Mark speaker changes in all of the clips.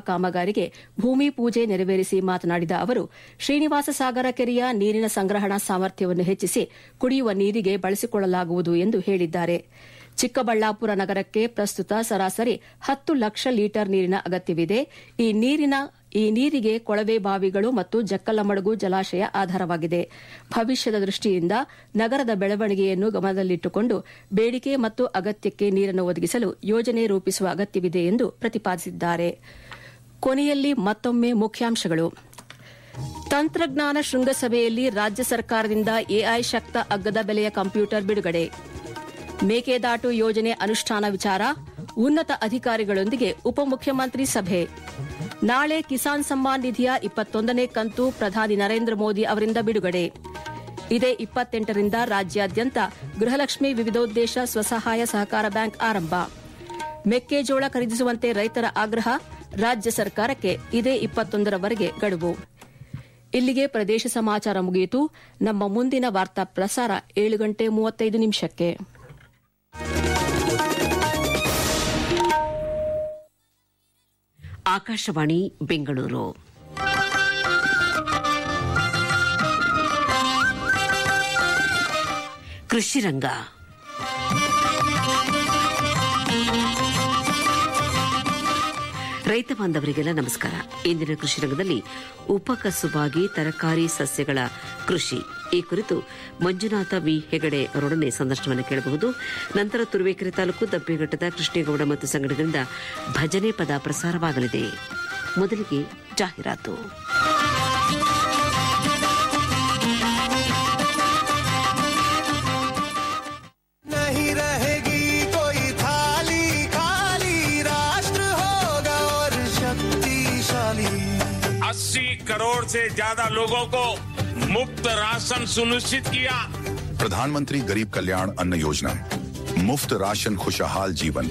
Speaker 1: ಕಾಮಗಾರಿಗೆ ಭೂಮಿ ಪೂಜೆ ನೆರವೇರಿಸಿ ಮಾತನಾಡಿದ ಅವರು ಶ್ರೀನಿವಾಸ ಸಾಗರ ಕೆರೆಯ ನೀರಿನ ಸಂಗ್ರಹಣಾ ಸಾಮರ್ಥ್ಯವನ್ನು ಹೆಚ್ಚಿಸಿ ಕುಡಿಯುವ ನೀರಿಗೆ ಬಳಸಿಕೊಳ್ಳಲಾಗುವುದು ಎಂದು ಹೇಳಿದ್ದಾರೆ ಚಿಕ್ಕಬಳ್ಳಾಪುರ ನಗರಕ್ಕೆ ಪ್ರಸ್ತುತ ಸರಾಸರಿ ಹತ್ತು ಲಕ್ಷ ಲೀಟರ್ ನೀರಿನ ಅಗತ್ಯವಿದೆ ಈ ನೀರಿನ ಈ ನೀರಿಗೆ ಕೊಳವೆ ಬಾವಿಗಳು ಮತ್ತು ಜಕ್ಕಲಮಡುಗು ಜಲಾಶಯ ಆಧಾರವಾಗಿದೆ ಭವಿಷ್ಯದ ದೃಷ್ಟಿಯಿಂದ ನಗರದ ಬೆಳವಣಿಗೆಯನ್ನು ಗಮನದಲ್ಲಿಟ್ಟುಕೊಂಡು ಬೇಡಿಕೆ ಮತ್ತು ಅಗತ್ಯಕ್ಕೆ ನೀರನ್ನು ಒದಗಿಸಲು ಯೋಜನೆ ರೂಪಿಸುವ ಅಗತ್ಯವಿದೆ ಎಂದು ಪ್ರತಿಪಾದಿಸಿದ್ದಾರೆ ಕೊನೆಯಲ್ಲಿ ಮತ್ತೊಮ್ಮೆ ಮುಖ್ಯಾಂಶಗಳು ತಂತ್ರಜ್ಞಾನ ಶೃಂಗಸಭೆಯಲ್ಲಿ ರಾಜ್ಯ ಸರ್ಕಾರದಿಂದ ಎಐ ಶಕ್ತ ಅಗ್ಗದ ಬೆಲೆಯ ಕಂಪ್ಯೂಟರ್ ಬಿಡುಗಡೆ ಮೇಕೆದಾಟು ಯೋಜನೆ ಅನುಷ್ಠಾನ ವಿಚಾರ ಉನ್ನತ ಅಧಿಕಾರಿಗಳೊಂದಿಗೆ ಉಪಮುಖ್ಯಮಂತ್ರಿ ಸಭೆ ನಾಳೆ ಕಿಸಾನ್ ಸಮ್ಮಾನ್ ನಿಧಿಯ ಇಪ್ಪತ್ತೊಂದನೇ ಕಂತು ಪ್ರಧಾನಿ ನರೇಂದ್ರ ಮೋದಿ ಅವರಿಂದ ಬಿಡುಗಡೆ ಇದೇ ಇಪ್ಪತ್ತೆಂಟರಿಂದ ರಾಜ್ಯಾದ್ಯಂತ ಗೃಹಲಕ್ಷ್ಮಿ ವಿವಿಧೋದ್ದೇಶ ಸ್ವಸಹಾಯ ಸಹಕಾರ ಬ್ಯಾಂಕ್ ಆರಂಭ ಮೆಕ್ಕೆಜೋಳ ಖರೀದಿಸುವಂತೆ ರೈತರ ಆಗ್ರಹ ರಾಜ್ಯ ಸರ್ಕಾರಕ್ಕೆ ಇದೇ ಇಪ್ಪತ್ತೊಂದರವರೆಗೆ ಗಡುವು ಇಲ್ಲಿಗೆ ಪ್ರದೇಶ ಸಮಾಚಾರ ಮುಗಿಯಿತು ನಮ್ಮ ಮುಂದಿನ ವಾರ್ತಾ ಪ್ರಸಾರ ಏಳು ಗಂಟೆ ಮೂವತ್ತೈದು ನಿಮಿಷಕ್ಕೆ
Speaker 2: ಆಕಾಶವಾಣಿ ಬೆಂಗಳೂರು ಕೃಷಿ ರಂಗ ರೈತ ಬಾಂಧವರಿಗೆಲ್ಲ ನಮಸ್ಕಾರ ಇಂದಿನ ಕೃಷಿ ರಂಗದಲ್ಲಿ ಉಪಕಸುಬಾಗಿ ತರಕಾರಿ ಸಸ್ಯಗಳ ಕೃಷಿ ಈ ಕುರಿತು ಮಂಜುನಾಥ ವಿ ಹೆಗಡೆ ಅವರೊಡನೆ ಸಂದರ್ಶನವನ್ನು ಕೇಳಬಹುದು ನಂತರ ತುರುವೇಕೆರೆ ತಾಲೂಕು ದಬ್ಬೆಘಟ್ಟದ ಕೃಷ್ಣೇಗೌಡ ಮತ್ತು ಸಂಘಟನೆಗಳಿಂದ ಭಜನೆ ಪದ ಪ್ರಸಾರವಾಗಲಿದೆ ಮೊದಲಿಗೆ ಜಾಹೀರಾತು
Speaker 3: नहीं रहेगी कोई थाली खाली राष्ट्र होगा और शक्तिशाली
Speaker 4: अस्सी करोड़ से ज्यादा लोगों को मुफ्त राशन सुनिश्चित किया
Speaker 5: प्रधानमंत्री गरीब कल्याण अन्न योजना मुफ्त राशन खुशहाल जीवन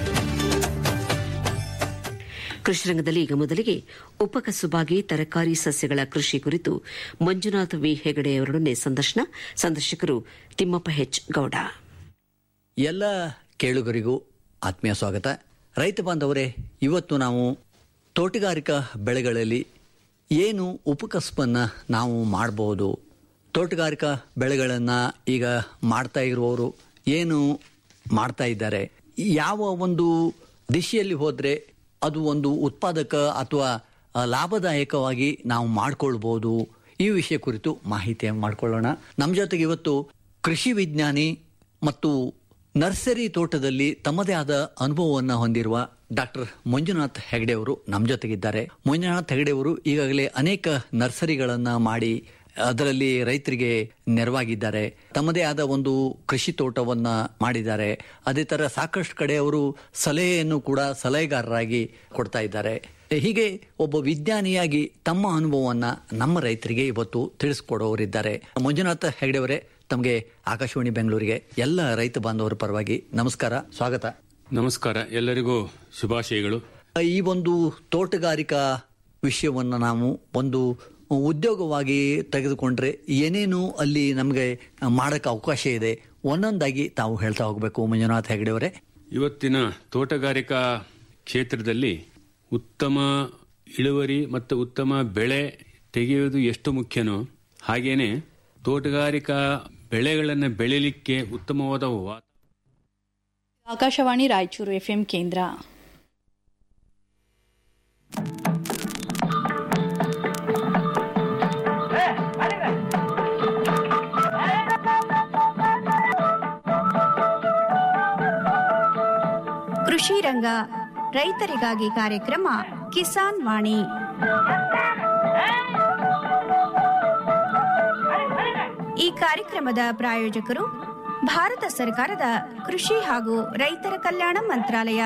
Speaker 2: ಕೃಷಿ ರಂಗದಲ್ಲಿ ಈಗ ಮೊದಲಿಗೆ ಉಪಕಸುಬಾಗಿ ತರಕಾರಿ ಸಸ್ಯಗಳ ಕೃಷಿ ಕುರಿತು ಮಂಜುನಾಥ ವಿ ಹೆಗಡೆ ಅವರೊಡನೆ ಸಂದರ್ಶನ ಸಂದರ್ಶಕರು ತಿಮ್ಮಪ್ಪ ಹೆಚ್ ಗೌಡ
Speaker 6: ಎಲ್ಲ ಕೇಳುಗರಿಗೂ ಆತ್ಮೀಯ ಸ್ವಾಗತ ರೈತ ಬಾಂಧವರೇ ಇವತ್ತು ನಾವು ತೋಟಗಾರಿಕಾ ಬೆಳೆಗಳಲ್ಲಿ ಏನು ಉಪಕಸಬನ್ನು ನಾವು ಮಾಡಬಹುದು ತೋಟಗಾರಿಕಾ ಬೆಳೆಗಳನ್ನು ಈಗ ಮಾಡ್ತಾ ಇರುವವರು ಏನು ಮಾಡ್ತಾ ಇದ್ದಾರೆ ಯಾವ ಒಂದು ದಿಶೆಯಲ್ಲಿ ಹೋದರೆ ಅದು ಒಂದು ಉತ್ಪಾದಕ ಅಥವಾ ಆ, ಲಾಭದಾಯಕವಾಗಿ ನಾವು ಮಾಡ್ಕೊಳ್ಬೋದು ಈ ವಿಷಯ ಕುರಿತು ಮಾಹಿತಿ ಮಾಡ್ಕೊಳ್ಳೋಣ ನಮ್ಮ ಜೊತೆಗೆ ಇವತ್ತು ಕೃಷಿ ವಿಜ್ಞಾನಿ ಮತ್ತು ನರ್ಸರಿ ತೋಟದಲ್ಲಿ ತಮ್ಮದೇ ಆದ ಅನುಭವವನ್ನು ಹೊಂದಿರುವ ಡಾಕ್ಟರ್ ಮಂಜುನಾಥ್ ಹೆಗಡೆ ಅವರು ನಮ್ಮ ಜೊತೆಗಿದ್ದಾರೆ ಮಂಜುನಾಥ್ ಹೆಗಡೆ ಅವರು ಈಗಾಗಲೇ ಅನೇಕ ನರ್ಸರಿಗಳನ್ನ ಮಾಡಿ ಅದರಲ್ಲಿ ರೈತರಿಗೆ ನೆರವಾಗಿದ್ದಾರೆ ತಮ್ಮದೇ ಆದ ಒಂದು ಕೃಷಿ ತೋಟವನ್ನ ಮಾಡಿದ್ದಾರೆ ಅದೇ ತರ ಸಾಕಷ್ಟು ಕಡೆ ಅವರು ಸಲಹೆಯನ್ನು ಕೂಡ ಸಲಹೆಗಾರರಾಗಿ ಕೊಡ್ತಾ ಇದ್ದಾರೆ ಹೀಗೆ ಒಬ್ಬ ವಿಜ್ಞಾನಿಯಾಗಿ ತಮ್ಮ ಅನುಭವವನ್ನ ನಮ್ಮ ರೈತರಿಗೆ ಇವತ್ತು ತಿಳಿಸ್ಕೊಡೋರಿದ್ದಾರೆ ಮಂಜುನಾಥ ಹೆಗಡೆ ಅವರೇ ತಮಗೆ ಆಕಾಶವಾಣಿ ಬೆಂಗಳೂರಿಗೆ ಎಲ್ಲ ರೈತ ಬಾಂಧವರ ಪರವಾಗಿ ನಮಸ್ಕಾರ ಸ್ವಾಗತ
Speaker 7: ನಮಸ್ಕಾರ ಎಲ್ಲರಿಗೂ ಶುಭಾಶಯಗಳು
Speaker 6: ಈ ಒಂದು ತೋಟಗಾರಿಕಾ ವಿಷಯವನ್ನ ನಾವು ಒಂದು ಉದ್ಯೋಗವಾಗಿ ತೆಗೆದುಕೊಂಡ್ರೆ ಏನೇನು ಅಲ್ಲಿ ನಮಗೆ ಮಾಡಕ್ಕೆ ಅವಕಾಶ ಇದೆ ಒಂದೊಂದಾಗಿ ತಾವು ಹೇಳ್ತಾ ಹೋಗಬೇಕು ಮಂಜುನಾಥ್ ಹೆಗಡೆ ಅವರೇ
Speaker 7: ಇವತ್ತಿನ ತೋಟಗಾರಿಕಾ ಕ್ಷೇತ್ರದಲ್ಲಿ ಉತ್ತಮ ಇಳುವರಿ ಮತ್ತು ಉತ್ತಮ ಬೆಳೆ ತೆಗೆಯುವುದು ಎಷ್ಟು ಮುಖ್ಯನೋ ಹಾಗೇನೆ ತೋಟಗಾರಿಕಾ ಬೆಳೆಗಳನ್ನು ಬೆಳಿಲಿಕ್ಕೆ ಉತ್ತಮವಾದ ವಾ
Speaker 8: ಆಕಾಶವಾಣಿ ರಾಯಚೂರು ಎಫ್ಎಂ ಕೇಂದ್ರ
Speaker 9: ಕೃಷಿ ರಂಗ ರೈತರಿಗಾಗಿ ಕಾರ್ಯಕ್ರಮ ಕಿಸಾನ್ ವಾಣಿ ಈ ಕಾರ್ಯಕ್ರಮದ ಪ್ರಾಯೋಜಕರು ಭಾರತ ಸರ್ಕಾರದ ಕೃಷಿ ಹಾಗೂ ರೈತರ ಕಲ್ಯಾಣ ಮಂತ್ರಾಲಯ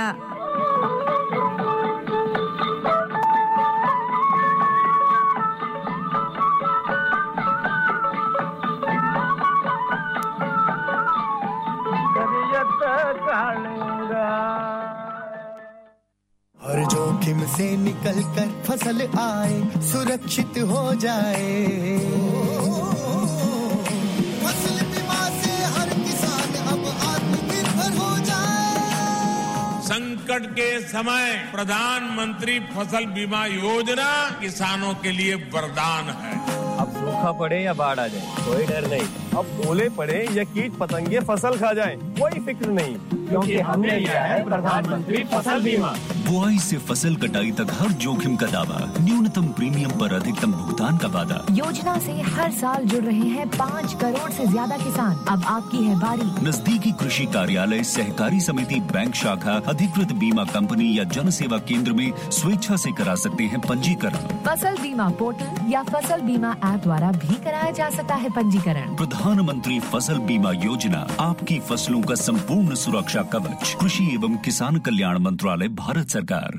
Speaker 3: हर जोखिम से निकल कर फसल आए सुरक्षित हो जाए फसल बीमा से हर किसान अब आत्मनिर्भर हो जाए
Speaker 4: संकट के समय प्रधानमंत्री फसल बीमा योजना किसानों के लिए वरदान है
Speaker 10: अब सूखा पड़े या बाढ़ आ जाए कोई डर नहीं अब ओले पड़े या कीट पतंगे फसल खा जाए कोई फिक्र नहीं क्योंकि हमने लिया है प्रधानमंत्री फसल बीमा
Speaker 11: बुआई से फसल कटाई तक हर जोखिम का दावा न्यूनतम प्रीमियम पर अधिकतम भुगतान का वादा
Speaker 12: योजना से हर साल जुड़ रहे हैं पाँच करोड़ से ज्यादा किसान अब आपकी है बारी
Speaker 11: नजदीकी कृषि कार्यालय सहकारी समिति बैंक शाखा अधिकृत बीमा कंपनी या जन सेवा केंद्र में स्वेच्छा से करा सकते हैं पंजीकरण
Speaker 12: फसल बीमा पोर्टल या फसल बीमा ऐप द्वारा भी कराया जा सकता है पंजीकरण
Speaker 11: प्रधानमंत्री फसल बीमा योजना आपकी फसलों का संपूर्ण सुरक्षा कवच कृषि एवं किसान कल्याण मंत्रालय भारत सरकार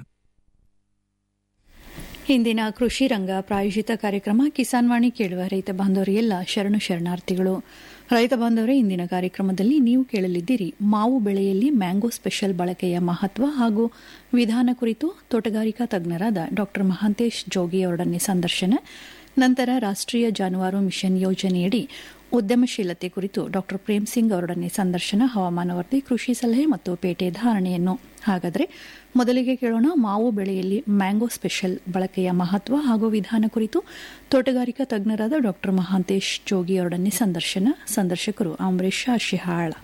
Speaker 8: ಇಂದಿನ ಕೃಷಿ ರಂಗ ಪ್ರಾಯೋಜಿತ ಕಾರ್ಯಕ್ರಮ ಕಿಸಾನ್ ವಾಣಿ ಕೇಳುವ ರೈತ ಬಾಂಧವರಿಗೆಲ್ಲ ಶರಣು ಶರಣಾರ್ಥಿಗಳು ರೈತ ಬಾಂಧವರೇ ಇಂದಿನ ಕಾರ್ಯಕ್ರಮದಲ್ಲಿ ನೀವು ಕೇಳಲಿದ್ದೀರಿ ಮಾವು ಬೆಳೆಯಲ್ಲಿ ಮ್ಯಾಂಗೋ ಸ್ಪೆಷಲ್ ಬಳಕೆಯ ಮಹತ್ವ ಹಾಗೂ ವಿಧಾನ ಕುರಿತು ತೋಟಗಾರಿಕಾ ತಜ್ಞರಾದ ಡಾ ಮಹಾಂತೇಶ್ ಜೋಗಿ ಅವರೊಡನೆ ಸಂದರ್ಶನ ನಂತರ ರಾಷ್ಟ್ರೀಯ ಜಾನುವಾರು ಮಿಷನ್ ಯೋಜನೆಯಡಿ ಉದ್ಯಮಶೀಲತೆ ಕುರಿತು ಡಾ ಪ್ರೇಮ್ ಸಿಂಗ್ ಅವರೊಡನೆ ಸಂದರ್ಶನ ಹವಾಮಾನ ವರದಿ ಕೃಷಿ ಸಲಹೆ ಮತ್ತು ಪೇಟೆ ಧಾರಣೆಯನ್ನು ಹಾಗಾದರೆ ಮೊದಲಿಗೆ ಕೇಳೋಣ ಮಾವು ಬೆಳೆಯಲ್ಲಿ ಮ್ಯಾಂಗೋ ಸ್ಪೆಷಲ್ ಬಳಕೆಯ ಮಹತ್ವ ಹಾಗೂ ವಿಧಾನ ಕುರಿತು ತೋಟಗಾರಿಕಾ ತಜ್ಞರಾದ ಡಾ ಮಹಾಂತೇಶ್ ಜೋಗಿ ಅವರೊಡನೆ ಸಂದರ್ಶನ ಸಂದರ್ಶಕರು ಅಂಬರೀಶ್ ಶಿಹಾಳ್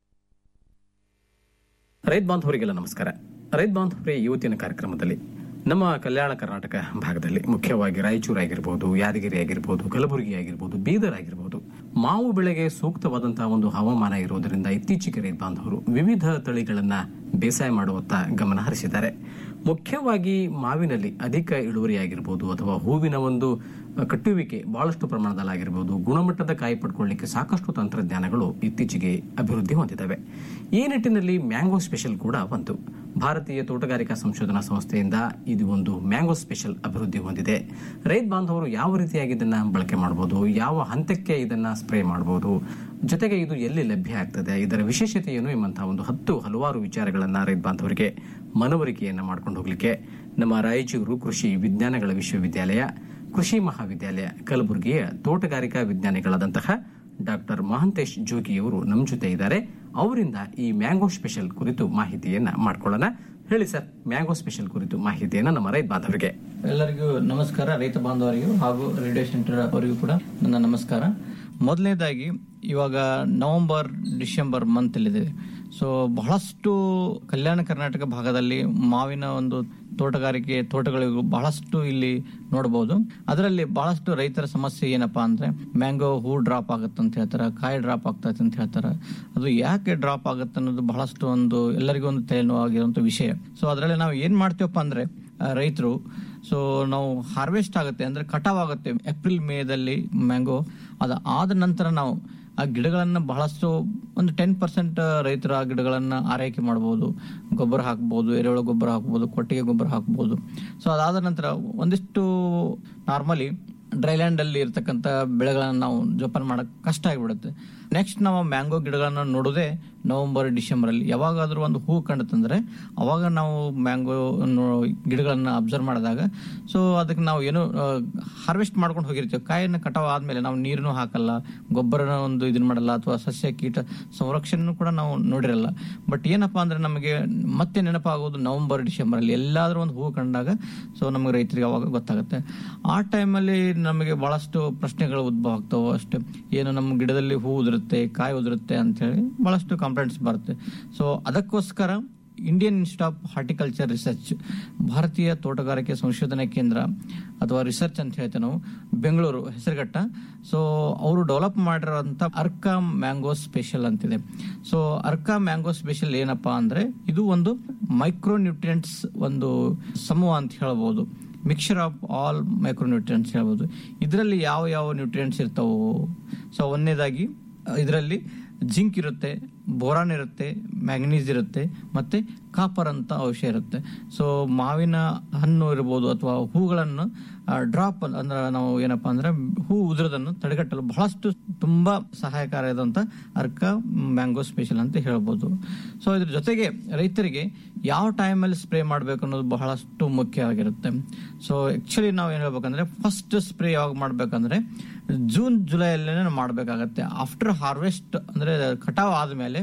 Speaker 13: ರೈತ ಬಾಂಧವರಿಗೆಲ್ಲ ನಮಸ್ಕಾರ ರೈತ ಬಾಂಧವರೇ ಇವತ್ತಿನ ಕಾರ್ಯಕ್ರಮದಲ್ಲಿ ನಮ್ಮ ಕಲ್ಯಾಣ ಕರ್ನಾಟಕ ಭಾಗದಲ್ಲಿ ಮುಖ್ಯವಾಗಿ ರಾಯಚೂರು ಆಗಿರ್ಬೋದು ಯಾದಗಿರಿ ಆಗಿರ್ಬೋದು ಕಲಬುರಗಿ ಆಗಿರ್ಬೋದು ಬೀದರ್ ಆಗಿರ್ಬೋದು ಮಾವು ಬೆಳೆಗೆ ಸೂಕ್ತವಾದಂತಹ ಒಂದು ಹವಾಮಾನ ಇರುವುದರಿಂದ ಇತ್ತೀಚೆಗೆ ರೈತ ಬಾಂಧವರು ವಿವಿಧ ತಳಿಗಳನ್ನ ಬೇಸಾಯ ಮಾಡುವತ್ತ ಗಮನ ಹರಿಸಿದ್ದಾರೆ ಮುಖ್ಯವಾಗಿ ಮಾವಿನಲ್ಲಿ ಅಧಿಕ ಇಳುವರಿ ಆಗಿರ್ಬೋದು ಅಥವಾ ಹೂವಿನ ಒಂದು ಕಟ್ಟುವಿಕೆ ಬಹಳಷ್ಟು ಪ್ರಮಾಣದಲ್ಲಾಗಿರ್ಬೋದು ಗುಣಮಟ್ಟದ ಕಾಯಿ ಪಡ್ಕೊಳ್ಳಿಕ್ಕೆ ಸಾಕಷ್ಟು ತಂತ್ರಜ್ಞಾನಗಳು ಇತ್ತೀಚೆಗೆ ಅಭಿವೃದ್ಧಿ ಹೊಂದಿದ್ದಾವೆ ಈ ನಿಟ್ಟಿನಲ್ಲಿ ಮ್ಯಾಂಗೋ ಸ್ಪೆಷಲ್ ಕೂಡ ಒಂದು ಭಾರತೀಯ ತೋಟಗಾರಿಕಾ ಸಂಶೋಧನಾ ಸಂಸ್ಥೆಯಿಂದ ಇದು ಒಂದು ಮ್ಯಾಂಗೋ ಸ್ಪೆಷಲ್ ಅಭಿವೃದ್ಧಿ ಹೊಂದಿದೆ ರೈತ ಬಾಂಧವರು ಯಾವ ರೀತಿಯಾಗಿ ಇದನ್ನ ಬಳಕೆ ಮಾಡಬಹುದು ಯಾವ ಹಂತಕ್ಕೆ ಇದನ್ನ ಸ್ಪ್ರೇ ಮಾಡಬಹುದು ಜೊತೆಗೆ ಇದು ಎಲ್ಲಿ ಲಭ್ಯ ಆಗ್ತದೆ ಇದರ ವಿಶೇಷತೆ ಏನು ಎಂಬಂತಹ ಒಂದು ಹತ್ತು ಹಲವಾರು ವಿಚಾರಗಳನ್ನ ರೈತ ಬಾಂಧವರಿಗೆ ಮನವರಿಕೆಯನ್ನ ಮಾಡ್ಕೊಂಡು ಹೋಗ್ಲಿಕ್ಕೆ ನಮ್ಮ ರಾಯಚೂರು ಕೃಷಿ ವಿಜ್ಞಾನಗಳ ವಿಶ್ವವಿದ್ಯಾಲಯ ಕೃಷಿ ಮಹಾವಿದ್ಯಾಲಯ ಕಲಬುರಗಿಯ ತೋಟಗಾರಿಕಾ ವಿಜ್ಞಾನಿಗಳಾದಂತಹ ಡಾಕ್ಟರ್ ಮಹಾಂತೇಶ್ ಜೋಗಿಯವರು ನಮ್ಮ ಜೊತೆ ಇದ್ದಾರೆ ಅವರಿಂದ ಈ ಮ್ಯಾಂಗೋ ಸ್ಪೆಷಲ್ ಕುರಿತು ಮಾಹಿತಿಯನ್ನ ಮಾಡ್ಕೊಳ್ಳೋಣ ಹೇಳಿ ಸರ್ ಮ್ಯಾಂಗೋ ಸ್ಪೆಷಲ್ ಕುರಿತು ಮಾಹಿತಿಯನ್ನ ನಮ್ಮ ರೈತ ಬಾಂಧವರಿಗೆ
Speaker 14: ಎಲ್ಲರಿಗೂ ನಮಸ್ಕಾರ ರೈತ ಬಾಂಧವರಿಗೂ ಹಾಗೂ ರೇಡಿಯೋ ಸೆಂಟರ್ ಅವರಿಗೂ ಕೂಡ ನನ್ನ ನಮಸ್ಕಾರ ಮೊದಲನೇದಾಗಿ ಇವಾಗ ನವೆಂಬರ್ ಡಿಸೆಂಬರ್ ಮಂತ್ ಅಲ್ಲಿದೆ ಸೊ ಬಹಳಷ್ಟು ಕಲ್ಯಾಣ ಕರ್ನಾಟಕ ಭಾಗದಲ್ಲಿ ಮಾವಿನ ಒಂದು ತೋಟಗಾರಿಕೆ ತೋಟಗಳಿಗೂ ಬಹಳಷ್ಟು ಇಲ್ಲಿ ನೋಡಬಹುದು ಅದರಲ್ಲಿ ಬಹಳಷ್ಟು ರೈತರ ಸಮಸ್ಯೆ ಏನಪ್ಪಾ ಅಂದ್ರೆ ಮ್ಯಾಂಗೋ ಹೂ ಡ್ರಾಪ್ ಆಗುತ್ತೆ ಅಂತ ಹೇಳ್ತಾರೆ ಕಾಯಿ ಡ್ರಾಪ್ ಆಗ್ತೈತೆ ಅಂತ ಹೇಳ್ತಾರೆ ಅದು ಯಾಕೆ ಡ್ರಾಪ್ ಆಗುತ್ತೆ ಅನ್ನೋದು ಬಹಳಷ್ಟು ಒಂದು ಎಲ್ಲರಿಗೂ ಒಂದು ತಲೆನೋವಾಗಿರುವಂತ ವಿಷಯ ಸೊ ಅದರಲ್ಲಿ ನಾವು ಏನ್ ಮಾಡ್ತೀವಪ್ಪ ಅಂದ್ರೆ ರೈತರು ಸೊ ನಾವು ಹಾರ್ವೆಸ್ಟ್ ಆಗುತ್ತೆ ಅಂದ್ರೆ ಕಟಾವ್ ಆಗುತ್ತೆ ಏಪ್ರಿಲ್ ಮೇದಲ್ಲಿ ಮ್ಯಾಂಗೋ ಅದು ಆದ ನಂತರ ನಾವು ಆ ಗಿಡಗಳನ್ನ ಬಹಳಷ್ಟು ಒಂದು ಟೆನ್ ಪರ್ಸೆಂಟ್ ರೈತರು ಆ ಗಿಡಗಳನ್ನ ಆರೈಕೆ ಮಾಡಬಹುದು ಗೊಬ್ಬರ ಹಾಕ್ಬೋದು ಎರೆಹುಳ ಗೊಬ್ಬರ ಹಾಕ್ಬೋದು ಕೊಟ್ಟಿಗೆ ಗೊಬ್ಬರ ಹಾಕ್ಬೋದು ಸೊ ಅದಾದ ನಂತರ ಒಂದಿಷ್ಟು ನಾರ್ಮಲಿ ಡ್ರೈಲ್ಯಾಂಡ್ ಅಲ್ಲಿ ಇರ್ತಕ್ಕಂಥ ಬೆಳೆಗಳನ್ನ ನಾವು ಜೋಪಾನ ಮಾಡಕ್ ಕಷ್ಟ ಆಗಿಬಿಡುತ್ತೆ ನೆಕ್ಸ್ಟ್ ನಾವು ಮ್ಯಾಂಗೋ ಗಿಡಗಳನ್ನ ನೋಡೋದೇ ನವೆಂಬರ್ ಡಿಸೆಂಬರ್ ಅಲ್ಲಿ ಯಾವಾಗಾದ್ರೂ ಒಂದು ಹೂ ಕಂಡುತ್ತಂದ್ರೆ ಅವಾಗ ನಾವು ಮ್ಯಾಂಗೋ ಗಿಡಗಳನ್ನ ಅಬ್ಸರ್ವ್ ಮಾಡಿದಾಗ ಸೊ ಅದಕ್ಕೆ ನಾವು ಏನು ಹಾರ್ವೆಸ್ಟ್ ಮಾಡ್ಕೊಂಡು ಹೋಗಿರ್ತೀವಿ ಕಾಯಿನ ಕಟಾವ್ ಆದ್ಮೇಲೆ ನಾವು ನೀರನ್ನು ಹಾಕಲ್ಲ ಗೊಬ್ಬರನ ಒಂದು ಇದನ್ನ ಮಾಡಲ್ಲ ಅಥವಾ ಸಸ್ಯ ಕೀಟ ಸಂರಕ್ಷಣೆ ಕೂಡ ನಾವು ನೋಡಿರಲ್ಲ ಬಟ್ ಏನಪ್ಪಾ ಅಂದ್ರೆ ನಮಗೆ ಮತ್ತೆ ನೆನಪಾಗೋದು ನವೆಂಬರ್ ಡಿಸೆಂಬರ್ ಅಲ್ಲಿ ಎಲ್ಲಾದ್ರೂ ಒಂದು ಹೂ ಕಂಡಾಗ ಸೊ ನಮಗೆ ರೈತರಿಗೆ ಅವಾಗ ಗೊತ್ತಾಗುತ್ತೆ ಆ ಟೈಮಲ್ಲಿ ನಮಗೆ ಬಹಳಷ್ಟು ಪ್ರಶ್ನೆಗಳು ಉದ್ಭವ ಆಗ್ತಾವೆ ಅಷ್ಟೇ ಏನು ನಮ್ಮ ಗಿಡದಲ್ಲಿ ಹೂ ಉದುರುತ್ತೆ ಕಾಯಿ ಉದುರುತ್ತೆ ಅಂತ ಹೇಳಿ ಬಹಳಷ್ಟು ಕಂಪ್ಲೇಂಟ್ಸ್ ಬರುತ್ತೆ ಸೊ ಅದಕ್ಕೋಸ್ಕರ Indian institute of horticulture research ಭಾರತೀಯ ತೋಟಗಾರಿಕೆ ಸಂಶೋಧನಾ ಕೇಂದ್ರ ಅಥವಾ ರಿಸರ್ಚ್ ಅಂತ ಹೇಳ್ತೇವೆ ನಾವು ಬೆಂಗಳೂರು ಹೆಸರುಘಟ್ಟ ಸೊ ಅವರು ಡೆವಲಪ್ ಮಾಡಿರೋಂಥ ಅರ್ಕಾ ಮ್ಯಾಂಗೋ ಸ್ಪೆಷಲ್ ಅಂತಿದೆ ಸೊ ಅರ್ಕಾ ಮ್ಯಾಂಗೋ ಸ್ಪೆಷಲ್ ಏನಪ್ಪಾ ಅಂದ್ರೆ ಇದು ಒಂದು ಮೈಕ್ರೋ ನ್ಯೂಟ್ರಿಯೆಂಟ್ಸ್ ಒಂದು ಸಮೂಹ ಅಂತ ಹೇಳ್ಬೋದು ಮಿಕ್ಸರ್ ಆಫ್ ಆಲ್ ಮೈಕ್ರೋನ್ಯೂಟ್ರಿಯೆಂಟ್ಸ್ ಹೇಳ್ಬೋದು ಇದರಲ್ಲಿ ಯಾವ ಯಾವ ನ್ಯೂಟ್ರಿಯೆಂಟ್ಸ್ ಇರ್ತಾವೋ ಸೊ ಒಂದನೇದಾಗಿ ಇದರಲ್ಲಿ ಜಿಂಕ್ ಇರುತ್ತೆ ಬೋರಾನ್ ಇರುತ್ತೆ ಮ್ಯಾಂಗನೀಸ್ ಇರುತ್ತೆ ಮತ್ತೆ ಕಾಪರ್ ಅಂತ ಅಂಶ ಇರುತ್ತೆ ಸೊ ಮಾವಿನ ಹಣ್ಣು ಇರ್ಬೋದು ಅಥವಾ ಹೂಗಳನ್ನು ಡ್ರಾಪ್ ಅಂದ್ರೆ ನಾವು ಏನಪ್ಪಾ ಅಂದ್ರೆ ಹೂ ಉದುರೋದನ್ನು ತಡೆಗಟ್ಟಲು ಬಹಳಷ್ಟು ತುಂಬಾ ಸಹಾಯಕಾರಿಯಾದಂತ ಅರ್ಕ ಮ್ಯಾಂಗೋ ಸ್ಪೆಷಲ್ ಅಂತ ಹೇಳ್ಬೋದು ಸೊ ಇದ್ರ ಜೊತೆಗೆ ರೈತರಿಗೆ ಯಾವ ಟೈಮಲ್ಲಿ ಸ್ಪ್ರೇ ಮಾಡಬೇಕು ಅನ್ನೋದು ಬಹಳಷ್ಟು ಮುಖ್ಯ ಆಗಿರುತ್ತೆ ಸೊ ಆಕ್ಚುಲಿ ನಾವು ಏನ್ ಹೇಳ್ಬೇಕಂದ್ರೆ ಫಸ್ಟ್ ಸ್ಪ್ರೇ ಯಾವಾಗ ಮಾಡ್ಬೇಕಂದ್ರೆ ಜೂನ್ ಜುಲೈ ಅಲ್ಲೇ ಮಾಡಬೇಕಾಗತ್ತೆ ಆಫ್ಟರ್ ಹಾರ್ವೆಸ್ಟ್ ಅಂದ್ರೆ ಕಟಾವ್ ಆದ್ಮೇಲೆ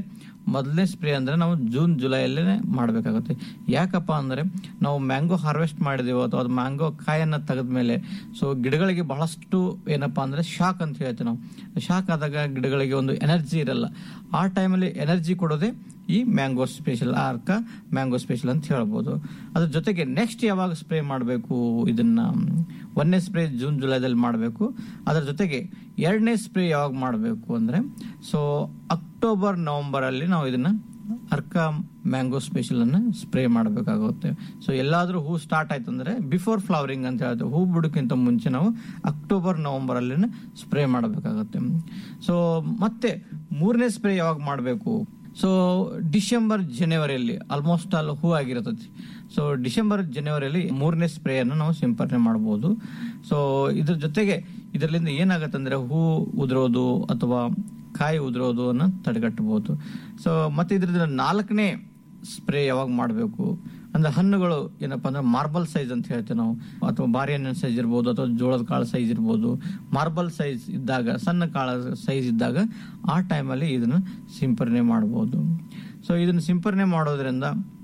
Speaker 14: ಮೊದಲನೇ ಸ್ಪ್ರೇ ಅಂದ್ರೆ ನಾವು ಜೂನ್ ಜುಲೈಯಲ್ಲೇ ಮಾಡಬೇಕಾಗುತ್ತೆ ಯಾಕಪ್ಪ ಅಂದ್ರೆ ನಾವು ಮ್ಯಾಂಗೋ ಹಾರ್ವೆಸ್ಟ್ ಮಾಡಿದೀವೋ ಅಥವಾ ಅದು ಮ್ಯಾಂಗೋ ಕಾಯನ್ನ ತೆಗೆದ್ಮೇಲೆ ಸೊ ಗಿಡಗಳಿಗೆ ಬಹಳಷ್ಟು ಏನಪ್ಪಾ ಅಂದ್ರೆ ಶಾಕ್ ಅಂತ ಹೇಳ್ತೀವಿ ನಾವು ಶಾಕ್ ಆದಾಗ ಗಿಡಗಳಿಗೆ ಒಂದು ಎನರ್ಜಿ ಇರಲ್ಲ ಆ ಟೈಮಲ್ಲಿ ಎನರ್ಜಿ ಕೊಡೋದೇ ಈ mango special Arka mango special ಅಂತ ಹೇಳ್ಬೋದು ಅದ್ರ ಜೊತೆಗೆ ನೆಕ್ಸ್ಟ್ ಯಾವಾಗ ಸ್ಪ್ರೇ ಮಾಡಬೇಕು ಇದನ್ನ ಒಂದನೇ ಸ್ಪ್ರೇ ಜೂನ್ ಜುಲೈದಲ್ಲಿ ಮಾಡಬೇಕು ಅದರ ಜೊತೆಗೆ ಎರಡನೇ ಸ್ಪ್ರೇ ಯಾವಾಗ ಮಾಡಬೇಕು ಅಂದ್ರೆ ಸೊ ಅಕ್ಟೋಬರ್ ನವೆಂಬರ್ ಅಲ್ಲಿ ನಾವು ಇದನ್ನ ಅರ್ಕ ಮ್ಯಾಂಗೋ ಸ್ಪೆಷಲ್ ಅನ್ನ ಸ್ಪ್ರೇ ಮಾಡಬೇಕಾಗುತ್ತೆ ಸೊ ಎಲ್ಲಾದ್ರೂ ಹೂ ಸ್ಟಾರ್ಟ್ ಆಯ್ತು ಅಂದ್ರೆ ಬಿಫೋರ್ ಫ್ಲವರಿಂಗ್ ಅಂತ ಹೇಳ್ತೀವಿ ಹೂ ಬಿಡೋಕ್ಕಿಂತ ಮುಂಚೆ ನಾವು ಅಕ್ಟೋಬರ್ ನವೆಂಬರ್ ಅಲ್ಲಿ ಸ್ಪ್ರೇ ಮಾಡಬೇಕಾಗುತ್ತೆ ಸೊ ಮತ್ತೆ ಮೂರನೇ ಸ್ಪ್ರೇ ಯಾವಾಗ ಮಾಡಬೇಕು ಸೊ ಡಿಸೆಂಬರ್ ಜನವರಿಯಲ್ಲಿ ಆಲ್ಮೋಸ್ಟ್ ಆಲ್ ಹೂ ಆಗಿರ್ತದೆ ಸೊ ಡಿಸೆಂಬರ್ ಜನವರಿಯಲ್ಲಿ ಮೂರನೇ ಸ್ಪ್ರೇ ಅನ್ನು ನಾವು ಸಿಂಪರಣೆ ಮಾಡಬಹುದು ಸೊ ಇದ್ರ ಜೊತೆಗೆ ಇದರಿಂದ ಏನಾಗುತ್ತೆ ಅಂದ್ರೆ ಹೂ ಉದುರೋದು ಅಥವಾ ಕಾಯಿ ಉದುರೋದು ಅನ್ನ ತಡೆಗಟ್ಟಬಹುದು ಸೊ ಮತ್ತೆ ಇದ್ರದ್ದು ನಾಲ್ಕನೇ ಸ್ಪ್ರೇ ಯಾವಾಗ ಮಾಡಬೇಕು ಅಂದ್ರೆ ಹಣ್ಣುಗಳು ಏನಪ್ಪಾ ಅಂದ್ರೆ ಮಾರ್ಬಲ್ ಸೈಜ್ ಅಂತ ಹೇಳ್ತೇವೆ ನಾವು ಅಥವಾ ಬಾರಿಹಣ್ಣಿನ ಸೈಜ್ ಇರ್ಬೋದು ಅಥವಾ ಜೋಳದ ಕಾಳು ಸೈಜ್ ಇರ್ಬೋದು ಮಾರ್ಬಲ್ ಸೈಜ್ ಇದ್ದಾಗ ಸಣ್ಣ ಕಾಳ ಸೈಜ್ ಇದ್ದಾಗ ಆ ಟೈಮಲ್ಲಿ ಇದನ್ನ ಸಿಂಪರಣೆ ಮಾಡಬಹುದು ಸೊ ಇದನ್ನ ಸಿಂಪರಣೆ ಮಾಡೋದ್ರಿಂದ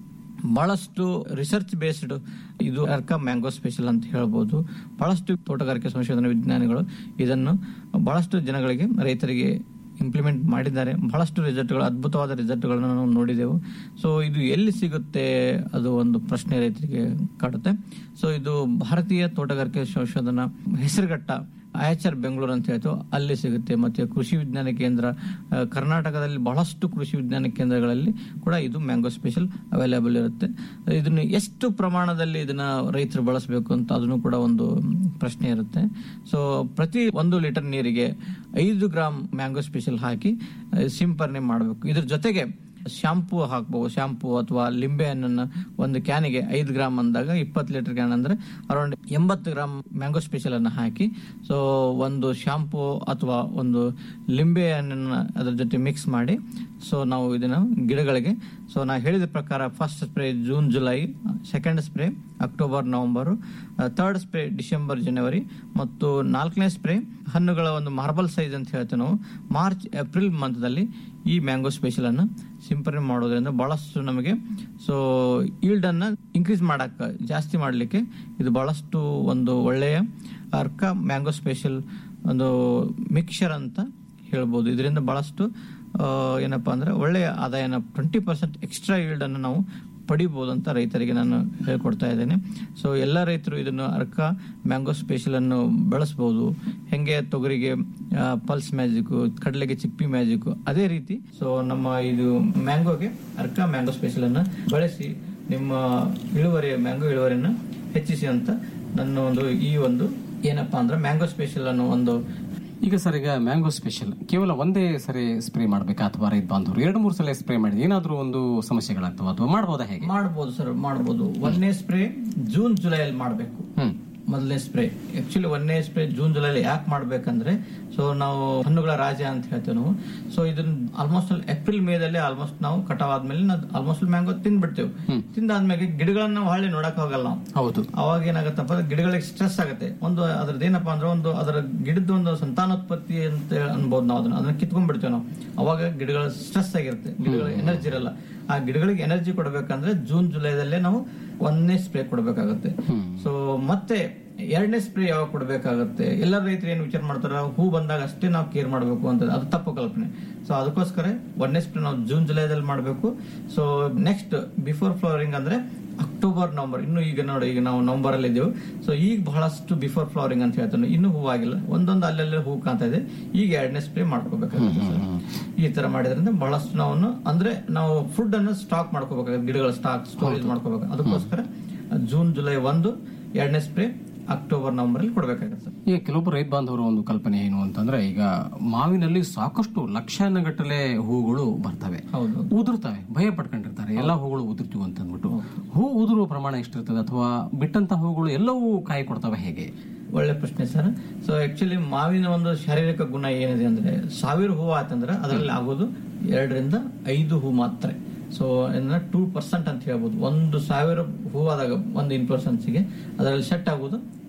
Speaker 14: ಬಹಳಷ್ಟು ರಿಸರ್ಚ್ ಬೇಸ್ಡ್ ಇದು ಅರ್ಕ ಮ್ಯಾಂಗೋ ಸ್ಪೆಷಲ್ ಅಂತ ಹೇಳ್ಬೋದು ಬಹಳಷ್ಟು ತೋಟಗಾರಿಕೆ ಸಂಶೋಧನಾ ವಿಜ್ಞಾನಿಗಳು ಇದನ್ನು ಬಹಳಷ್ಟು ಜನಗಳಿಗೆ ರೈತರಿಗೆ ಇಂಪ್ಲಿಮೆಂಟ್ ಮಾಡಿದ್ದಾರೆ ಬಹಳಷ್ಟು ರಿಸಲ್ಟ್ಗಳು ಅದ್ಭುತವಾದ ರಿಸಲ್ಟ್ಗಳನ್ನು ನಾವು ನೋಡಿದೆವು ಸೊ ಇದು ಎಲ್ಲಿ ಸಿಗುತ್ತೆ ಅದು ಒಂದು ಪ್ರಶ್ನೆ ರೈತರಿಗೆ ಕಾಡುತ್ತೆ ಸೊ ಇದು ಭಾರತೀಯ ತೋಟಗಾರಿಕೆ ಸಂಶೋಧನಾ ಹೆಸರುಘಟ್ಟ ಆಯಚರ್ ಬೆಂಗಳೂರು ಅಂತ ಹೇಳ್ತು ಅಲ್ಲಿ ಸಿಗುತ್ತೆ ಮತ್ತೆ ಕೃಷಿ ವಿಜ್ಞಾನ ಕೇಂದ್ರ ಆ, ಕರ್ನಾಟಕದಲ್ಲಿ ಬಹಳಷ್ಟು ಕೃಷಿ ವಿಜ್ಞಾನ ಕೇಂದ್ರಗಳಲ್ಲಿ ಕೂಡ ಇದು ಮ್ಯಾಂಗೋ ಸ್ಪೆಷಲ್ ಅವೈಲೇಬಲ್ ಇರುತ್ತೆ ಇದನ್ನು ಎಷ್ಟು ಪ್ರಮಾಣದಲ್ಲಿ ಇದನ್ನ ರೈತರು ಬಳಸಬೇಕು ಅಂತ ಅದನ್ನು ಕೂಡ ಒಂದು ಪ್ರಶ್ನೆ ಇರುತ್ತೆ ಸೊ ಪ್ರತಿ ಒಂದು ಲೀಟರ್ ನೀರಿಗೆ ಐದು ಗ್ರಾಮ್ ಮ್ಯಾಂಗೋ ಸ್ಪೆಷಲ್ ಹಾಕಿ ಆ, ಸಿಂಪರಣೆ ಮಾಡಬೇಕು ಇದ್ರ ಜೊತೆಗೆ ಶಾಂಪೂ ಹಾಕ್ಬೋದು ಶಾಂಪೂ ಅಥವಾ ಲಿಂಬೆ ಹಣ್ಣನ್ನ ಒಂದು ಕ್ಯಾನಿಗೆ ಐದು ಗ್ರಾಮ್ ಅಂದಾಗ ಇಪ್ಪತ್ತು ಲೀಟರ್ ಕ್ಯಾನ್ ಅಂದ್ರೆ ಅರೌಂಡ್ ಎಂಬತ್ತು ಗ್ರಾಮ್ ಮ್ಯಾಂಗೋ ಸ್ಪೆಷಲ್ ಅನ್ನ ಹಾಕಿ ಸೊ ಒಂದು ಶಾಂಪೂ ಅಥವಾ ಒಂದು ಲಿಂಬೆ ಹಣ್ಣನ್ನ ಅದ್ರ ಜೊತೆ ಮಿಕ್ಸ್ ಮಾಡಿ ಸೊ ನಾವು ಇದನ್ನ ಗಿಡಗಳಿಗೆ ಸೊ ನಾ ಹೇಳಿದ ಪ್ರಕಾರ first spray June July second spray October November third spray December January ಮತ್ತು ನಾಲ್ಕನೇ ಸ್ಪ್ರೇ ಹಣ್ಣುಗಳ ಒಂದು ಮಾರ್ಬಲ್ ಸೈಜ್ ಅಂತ ಹೇಳ್ತೇವೆ ನಾವು ಮಾರ್ಚ್ ಏಪ್ರಿಲ್ ಮಂತ್ದಲ್ಲಿ ಈ ಮ್ಯಾಂಗೋ ಸ್ಪೆಷಲ್ ಅನ್ನ ಸಿಂಪರಣೆ ಮಾಡೋದ್ರಿಂದ ಬಹಳಷ್ಟು ನಮಗೆ ಸೊ ಈಲ್ಡ್ ಅನ್ನ ಇನ್ಕ್ರೀಸ್ ಮಾಡಕ್ಕ ಜಾಸ್ತಿ ಮಾಡಲಿಕ್ಕೆ ಇದು ಬಹಳಷ್ಟು ಒಂದು ಒಳ್ಳೆಯ ಅರ್ಕ ಮ್ಯಾಂಗೋ ಸ್ಪೆಷಲ್ ಒಂದು ಮಿಕ್ಸರ್ ಅಂತ ಹೇಳ್ಬೋದು ಇದರಿಂದ ಬಹಳಷ್ಟು ಆ, ಏನಪ್ಪಾ ಅಂದ್ರೆ ಒಳ್ಳೆಯ ಆದಾಯನ ಟ್ವೆಂಟಿ ಪರ್ಸೆಂಟ್ ಎಕ್ಸ್ಟ್ರಾ ಈಲ್ಡ್ ಅನ್ನು ನಾವು ಪಡಿಬಹುದು ಅಂತ ರೈತರಿಗೆ ನಾನು ಹೇಳ್ಕೊಡ್ತಾ ಇದ್ದೇನೆ ಸೊ ಎಲ್ಲ ರೈತರು ಇದನ್ನು ಅರ್ಕ ಮ್ಯಾಂಗೋ ಸ್ಪೆಷಲ್ ಅನ್ನು ಬೆಳೆಸಬಹುದು ಹೆಂಗೆ ತೊಗರಿಗೆ ಪಲ್ಸ್ ಮ್ಯಾಜಿಕ್ ಕಡಲೆಗೆ ಚಿಪ್ಪಿ ಮ್ಯಾಜಿಕ್ ಅದೇ ರೀತಿ ಸೊ ನಮ್ಮ ಇದು ಮ್ಯಾಂಗೋಗೆ ಅರ್ಕ ಮ್ಯಾಂಗೋ ಸ್ಪೆಷಲ್ ಅನ್ನ ಬಳಸಿ ನಿಮ್ಮ ಇಳುವರಿ ಮ್ಯಾಂಗೋ ಇಳುವರಿನ ಹೆಚ್ಚಿಸಿ ಅಂತ ನನ್ನ ಒಂದು ಈ ಒಂದು ಏನಪ್ಪಾ ಅಂದ್ರೆ ಮ್ಯಾಂಗೋ ಸ್ಪೆಷಲ್ ಅನ್ನೋ ಒಂದು
Speaker 13: ಈಗ ಸರ್ ಈಗ ಮ್ಯಾಂಗೋ ಸ್ಪೆಷಲ್ ಕೇವಲ ಒಂದೇ ಸರಿ ಸ್ಪ್ರೇ ಮಾಡ್ಬೇಕಾ ಅಥವಾ ರೈತ ಬಾಂಧವರು ಎರಡು ಮೂರು ಸಲ ಸ್ಪ್ರೇ ಮಾಡಿದ್ರೆ ಏನಾದ್ರೂ ಒಂದು ಸಮಸ್ಯೆಗಳಾಗ್ತವ ಅಥವಾ ಮಾಡ್ಬೋದಾ ಹೇಗೆ
Speaker 14: ಮಾಡ್ಬೋದು ಸರ್ ಮಾಡ್ಬೋದು ಒಂದನೇ ಸ್ಪ್ರೇ ಜೂನ್ ಜುಲೈಯಲ್ಲಿ ಮಾಡಬೇಕು ಮೊದಲನೇ ಸ್ಪ್ರೇ ಆಕ್ಚುಲಿ ಒಂದನೇ ಸ್ಪ್ರೇ ಜೂನ್ ಜುಲೈಲಿ ಯಾಕೆ ಮಾಡ್ಬೇಕಂದ್ರೆ ಸೊ ನಾವು ಹಣ್ಣುಗಳ ರಾಜ ಅಂತ ಹೇಳ್ತೇವೆ ನಾವು ಸೊ ಇದನ್ನ ಆಲ್ಮೋಸ್ಟ್ ಏಪ್ರಿಲ್ ಮೇದಲ್ಲಿ ಆಲ್ಮೋಸ್ಟ್ ನಾವು ಕಟಾವ್ ಆದ್ಮೇಲೆ ಆಲ್ಮೋಸ್ಟ್ ಮ್ಯಾಂಗೋ ತಿಂದ್ಬಿಡ್ತೇವೆ ತಿಂದಾದ್ಮೇಲೆ ಗಿಡಗಳನ್ನ ನಾವು ಹಳ್ಳಿ ನೋಡಕ್ ಹೋಗಲ್ಲ ನಾವು
Speaker 13: ಹೌದು
Speaker 14: ಅವಾಗ ಏನಾಗತ್ತಪ್ಪ ಅಂದ್ರೆ ಗಿಡಗಳಿಗೆ ಸ್ಟ್ರೆಸ್ ಆಗುತ್ತೆ ಒಂದು ಅದ್ರದ್ದು ಏನಪ್ಪಾ ಅಂದ್ರೆ ಒಂದು ಅದರ ಗಿಡದ ಒಂದು ಸಂತಾನೋತ್ಪತ್ತಿ ಅಂತ ಅನ್ಬೋದು ನಾವು ಅದನ್ನ ಅದನ್ನ ಕಿತ್ಕೊಂಡ್ಬಿಡ್ತೇವೆ ನಾವು ಅವಾಗ ಗಿಡಗಳ ಸ್ಟ್ರೆಸ್ ಆಗಿರುತ್ತೆ ಗಿಡಗಳ ಎನರ್ಜಿ ಇರಲ್ಲ ಆ ಗಿಡಗಳಿಗೆ ಎನರ್ಜಿ ಕೊಡಬೇಕಂದ್ರೆ ಜೂನ್ ಜುಲೈದಲ್ಲೇ ನಾವು ಒಂದನೇ ಸ್ಪ್ರೇ ಕೊಡಬೇಕಾಗುತ್ತೆ ಸೊ ಮತ್ತೆ ಎರಡನೇ ಸ್ಪ್ರೇ ಯಾವಾಗ ಕೊಡಬೇಕಾಗುತ್ತೆ ಎಲ್ಲ ರೈತರು ಏನು ವಿಚಾರ ಮಾಡ್ತಾರ ಹೂ ಬಂದಾಗ ಅಷ್ಟೇ ನಾವು ಕೇರ್ ಮಾಡಬೇಕು ಅಂತ ಅದು ತಪ್ಪು ಕಲ್ಪನೆ ಸೊ ಅದಕ್ಕೋಸ್ಕರ ಒಂದನೇ ಸ್ಪ್ರೇ ನಾವು ಜೂನ್ ಜುಲೈದಲ್ಲಿ ಮಾಡಬೇಕು ಸೊ ನೆಕ್ಸ್ಟ್ ಬಿಫೋರ್ ಫ್ಲವರಿಂಗ್ ಅಂದ್ರೆ ಅಕ್ಟೋಬರ್ ನವಂಬರ್ ಇನ್ನು ಈಗ ನೋಡಿ ಈಗ ನಾವು ನವಂಬರ್ ಅಲ್ಲಿ ಇದ್ದೇವೆ ಸೊ ಈಗ ಬಹಳಷ್ಟು ಬಿಫೋರ್ ಫ್ಲವರಿಂಗ್ ಅಂತ ಹೇಳ್ತಾನೆ ಇನ್ನೂ ಹೂ ಆಗಿಲ್ಲ ಒಂದೊಂದು ಅಲ್ಲೆಲ್ಲ ಹೂ ಕಾಣ್ತಾ ಇದೆ ಈಗ ಎರಡನೇ ಸ್ಪ್ರೇ ಮಾಡ್ಕೋಬೇಕಾಗುತ್ತೆ ಸರ್ ಈ ತರ ಮಾಡಿದ್ರಿಂದ ಬಹಳಷ್ಟು ನಾವು ಅಂದ್ರೆ ನಾವು ಫುಡ್ ಅನ್ನು ಸ್ಟಾಕ್ ಮಾಡ್ಕೋಬೇಕಾಗುತ್ತೆ ಗಿಡಗಳ ಸ್ಟಾಕ್ ಸ್ಟೋರೇಜ್ ಮಾಡ್ಕೋಬೇಕು ಅದಕ್ಕೋಸ್ಕರ ಜೂನ್ ಜುಲೈ ಒಂದು ಎರಡನೇ ಸ್ಪ್ರೇ ಅಕ್ಟೋಬರ್ ನವಂಬರ್ ಅಲ್ಲಿ ಕೊಡ್ಬೇಕಾಗುತ್ತೆ ಸರ್
Speaker 13: ಈಗ ಕೆಲವೊಬ್ಬರು ರೈತ ಬಾಂಧವರ ಒಂದು ಕಲ್ಪನೆ ಏನು ಅಂತಂದ್ರೆ ಈಗ ಮಾವಿನಲ್ಲಿ ಸಾಕಷ್ಟು ಲಕ್ಷಾನುಗಟ್ಟಲೆ ಹೂಗಳು ಬರ್ತವೆ
Speaker 14: ಹೌದು
Speaker 13: ಉದುರ್ತವೆ ಭಯ ಪಡ್ಕೊಂಡಿರ್ತಾರೆ ಎಲ್ಲ ಹೂಗಳು ಉದುರ್ತೀವಿ ಅಂತ ಅಂದ್ಬಿಟ್ಟು ಹೂ ಉದುರುವ ಪ್ರಮಾಣ ಎಷ್ಟಿರ್ತದೆ ಅಥವಾ ಬಿಟ್ಟಂತ ಹೂಗಳು ಎಲ್ಲವೂ ಕಾಯಿ ಕೊಡ್ತವೆ ಹೇಗೆ
Speaker 14: ಒಳ್ಳೆ ಪ್ರಶ್ನೆ ಸರ್ ಸೊ ಆಕ್ಚುಲಿ ಮಾವಿನ ಒಂದು ಶಾರೀರಿಕ ಗುಣ ಏನಿದೆ ಅಂದ್ರೆ ಸಾವಿರ ಹೂ ಆತಂದ್ರೆ ಅದರಲ್ಲಿ ಆಗೋದು ಎರಡರಿಂದ ಐದು ಹೂ ಮಾತ್ರ ಸೊ ಟೂ ಪರ್ಸೆಂಟ್ ಅಂತ ಹೇಳ್ಬೋದು ಒಂದು ಸಾವಿರ ಹೂ ಆದಾಗ ಒಂದು ಇನ್ಫ್ಲೋಸೆನ್ಸ್ಗೆ ಅದರಲ್ಲಿ ಸೆಟ್ ಆಗೋದು